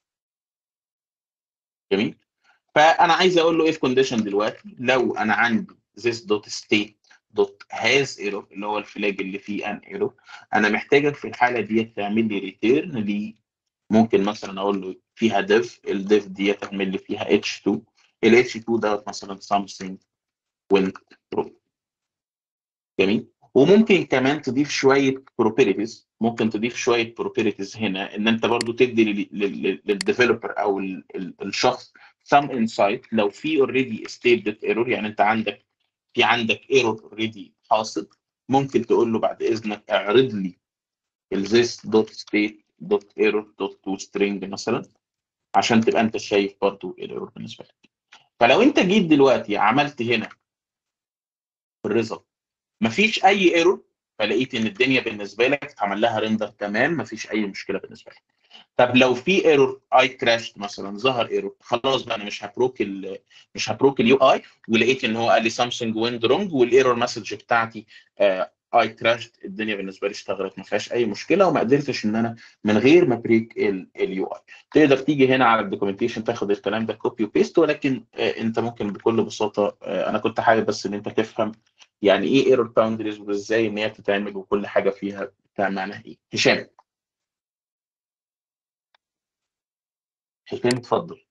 جميل فانا عايز اقول له if condition دلوقتي لو انا عندي this dot state dot has error اللي هو الفلاج اللي فيه an error انا محتاجك في الحاله دي تعمل لي return ل ممكن مثلا اقول له فيها div الdiv دي تعمل لي فيها h2 ال h2 دوت مثلا something went wrong جميل وممكن كمان تضيف شويه بروبرتيز ممكن تضيف شويه بروبرتيز هنا ان انت برضو تدي للديفلوبر او ال ال الشخص some insight لو في already stated error يعني انت عندك في عندك error already حاصل ممكن تقول له بعد اذنك اعرض لي ال this dot state dot error dot to string مثلا عشان تبقى انت شايف برضو الايرور بالنسبه لك فلو انت جيت دلوقتي عملت هنا في الريزلت مفيش اي ايرور فلقيت ان الدنيا بالنسبه لك اتعمل لها ريندر تمام مفيش اي مشكله بالنسبه لك طب لو في ايرور اي كراشت مثلا ظهر ايرور خلاص بقى انا مش هبروك ال مش هبروك اليو اي ولقيت ان هو قال لي سامسونج ويند رونج والايرور مسج بتاعتي اي كراشت الدنيا بالنسبه لي اشتغلت ما فيهاش اي مشكله وما قدرتش ان انا من غير ما بريك اليو اي تقدر تيجي هنا على الدوكيومنتيشن تاخد الكلام ده كوبي وبيست ولكن انت ممكن بكل بساطه انا كنت حابب بس ان انت تفهم يعني ايه ايرور باوندريز وازاي ان هي بتتعمل وكل حاجه فيها بتاع معناها ايه هشام هشام اتفضل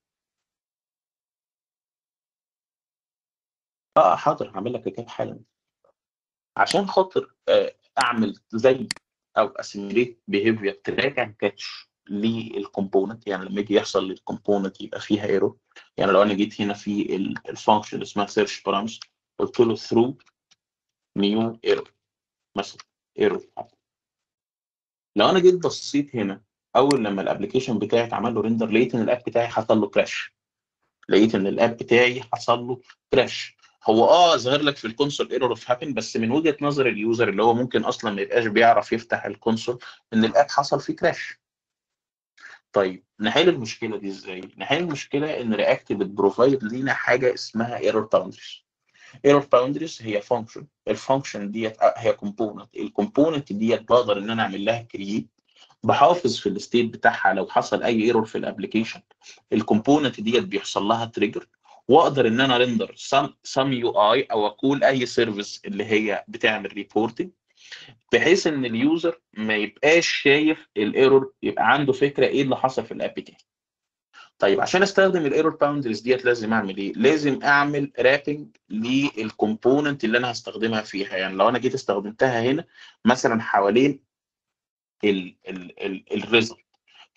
اه حاضر هعمل لك كده حالا عشان خاطر اعمل زي او اسيميليت بيهيفير تراك اند كاتش للكومبوننت يعني لما يجي يحصل للكومبوننت يبقى فيها ايرور يعني لو انا جيت هنا في الفانكشن اللي اسمها سيرش بارامتر قلت له ثرو نيو ايرور مثلا ايرور لو انا جيت بصيت هنا اول لما الابلكيشن بتاعي اتعمل له ريندر لقيت ان الاب بتاعي حصل له كراش لقيت ان الاب بتاعي حصل له كراش هو اه ظاهر لك في الكونسول ايرور اوف هابن بس من وجهه نظر اليوزر اللي هو ممكن اصلا ما يبقاش بيعرف يفتح الكونسول ان الاب حصل فيه كراش طيب نحل المشكله دي ازاي؟ نحل المشكله ان رياكت بتبروفايد لينا حاجه اسمها ايرور باوندريز ايرور باوندريز هي فانكشن الفانكشن ديت هي كومبوننت الكومبوننت ديت بقدر ان انا اعمل لها كرييت بحافظ في الستيت بتاعها لو حصل اي ايرور في الابلكيشن الكومبوننت ديت بيحصل لها تريجر واقدر ان انا ريندر سم سم يو اي او اقول اي سيرفيس اللي هي بتعمل ريبورتنج بحيث ان اليوزر ما يبقاش شايف الايرور يبقى عنده فكره ايه اللي حصل في الاب بتاعي طيب عشان استخدم الايرور باوندرز ديت لازم اعمل ايه؟ لازم اعمل رابنج للكومبوننت اللي انا هستخدمها فيها يعني لو انا جيت استخدمتها هنا مثلا حوالين الريزلت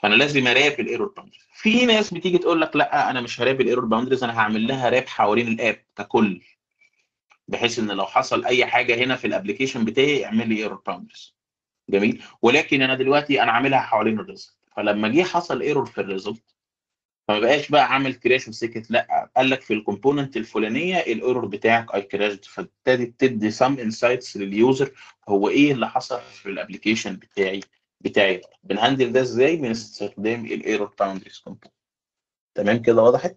فانا لازم اراب الايرور باوندريز في ناس بتيجي تقول لك لا انا مش هراب الايرور باوندريز انا هعمل لها راب حوالين الاب ككل بحيث ان لو حصل اي حاجه هنا في الابلكيشن بتاعي اعمل لي ايرور باوندريز جميل ولكن انا دلوقتي انا عاملها حوالين الريزلت فلما جه حصل ايرور في الريزلت فما بقاش بقى عامل كراش وسكت لا قال لك في الكومبوننت الفلانيه الايرور بتاعك اي كراشد فابتدت تدي سام انسايتس لليوزر هو ايه اللي حصل في الابلكيشن بتاعي بتاعي بنهندل ده ازاي من استخدام الايرور باوندريز كومبوننت تمام كده وضحت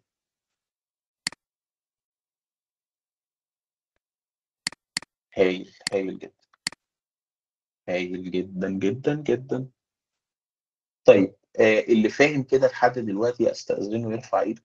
هايل هايل جدا هايل جدا جدا جدا طيب آه اللي فاهم كده لحد دلوقتي استأذنه يرفع ايده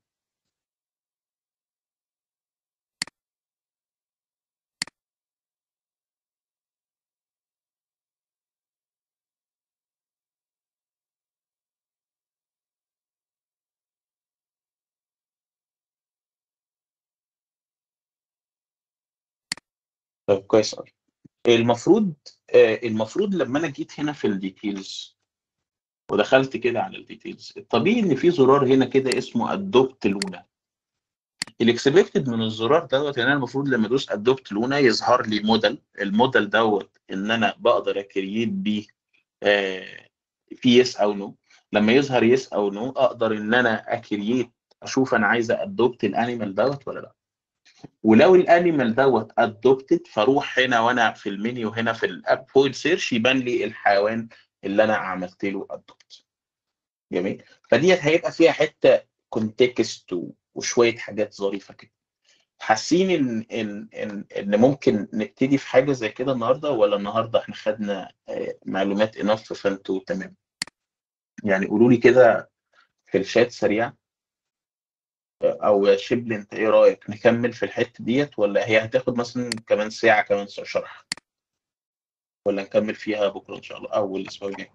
طيب كويس قوي المفروض آه المفروض لما انا جيت هنا في الديتيلز ودخلت كده على الديتيلز الطبيعي ان في زرار هنا كده اسمه ادوبت لونا الاكسبكتد من الزرار دوت ان انا المفروض لما ادوس ادوبت لونا يظهر لي موديل الموديل دوت ان انا بقدر اكريت بيه آه في يس او نو لما يظهر يس او نو اقدر ان انا اكريت اشوف انا عايز ادوبت الانيمال دوت ولا لا ولو الانيمال دوت ادوبتد فاروح هنا وانا في المنيو هنا في الاب بوينت سيرش يبان لي الحيوان اللي انا عملت له ادوبت جميل فديت هيبقى فيها حته كونتكست وشويه حاجات ظريفه كده حاسين ان ان ان ان ممكن نبتدي في حاجه زي كده النهارده ولا النهارده احنا خدنا معلومات انف فانتوا تمام يعني قولوا لي كده في الشات سريع او يا شبل انت ايه رايك نكمل في الحته ديت ولا هي هتاخد مثلا كمان ساعه كمان شرح ولا نكمل فيها بكره ان شاء الله او الاسبوع الجاي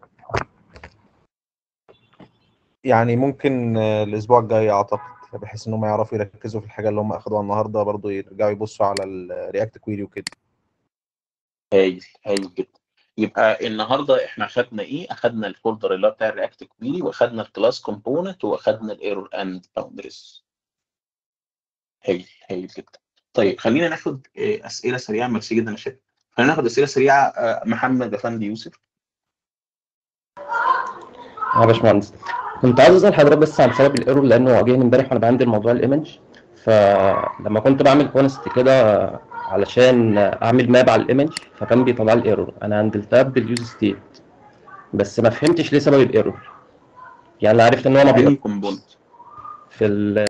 يعني ممكن الاسبوع الجاي اعتقد بحيث انهم يعرفوا يركزوا في الحاجه اللي هم اخدوها النهارده برضو يرجعوا يبصوا على الرياكت كويري وكده
هايل هايل جدا يبقى النهارده احنا اخدنا ايه؟ اخدنا الفولدر اللي هو بتاع الرياكت كويري واخدنا الكلاس كومبوننت واخدنا الايرور اند باوندريز هايل هايل جدا طيب خلينا ناخد اسئله سريعه ميرسي جدا يا شباب خلينا ناخد اسئله سريعه محمد افندي يوسف
يا باشمهندس كنت عايز اسال حضرتك بس عن سبب الايرور لانه واجهني امبارح وانا بعمل موضوع الايمج فلما كنت بعمل كونست كده علشان اعمل ماب على الايمج فكان بيطلع لي ايرور انا هندلتها باليوز ستيت بس ما فهمتش ليه سبب الايرور يعني عرفت ان هو ما
اي
بيقدر
كومبوننت
في ال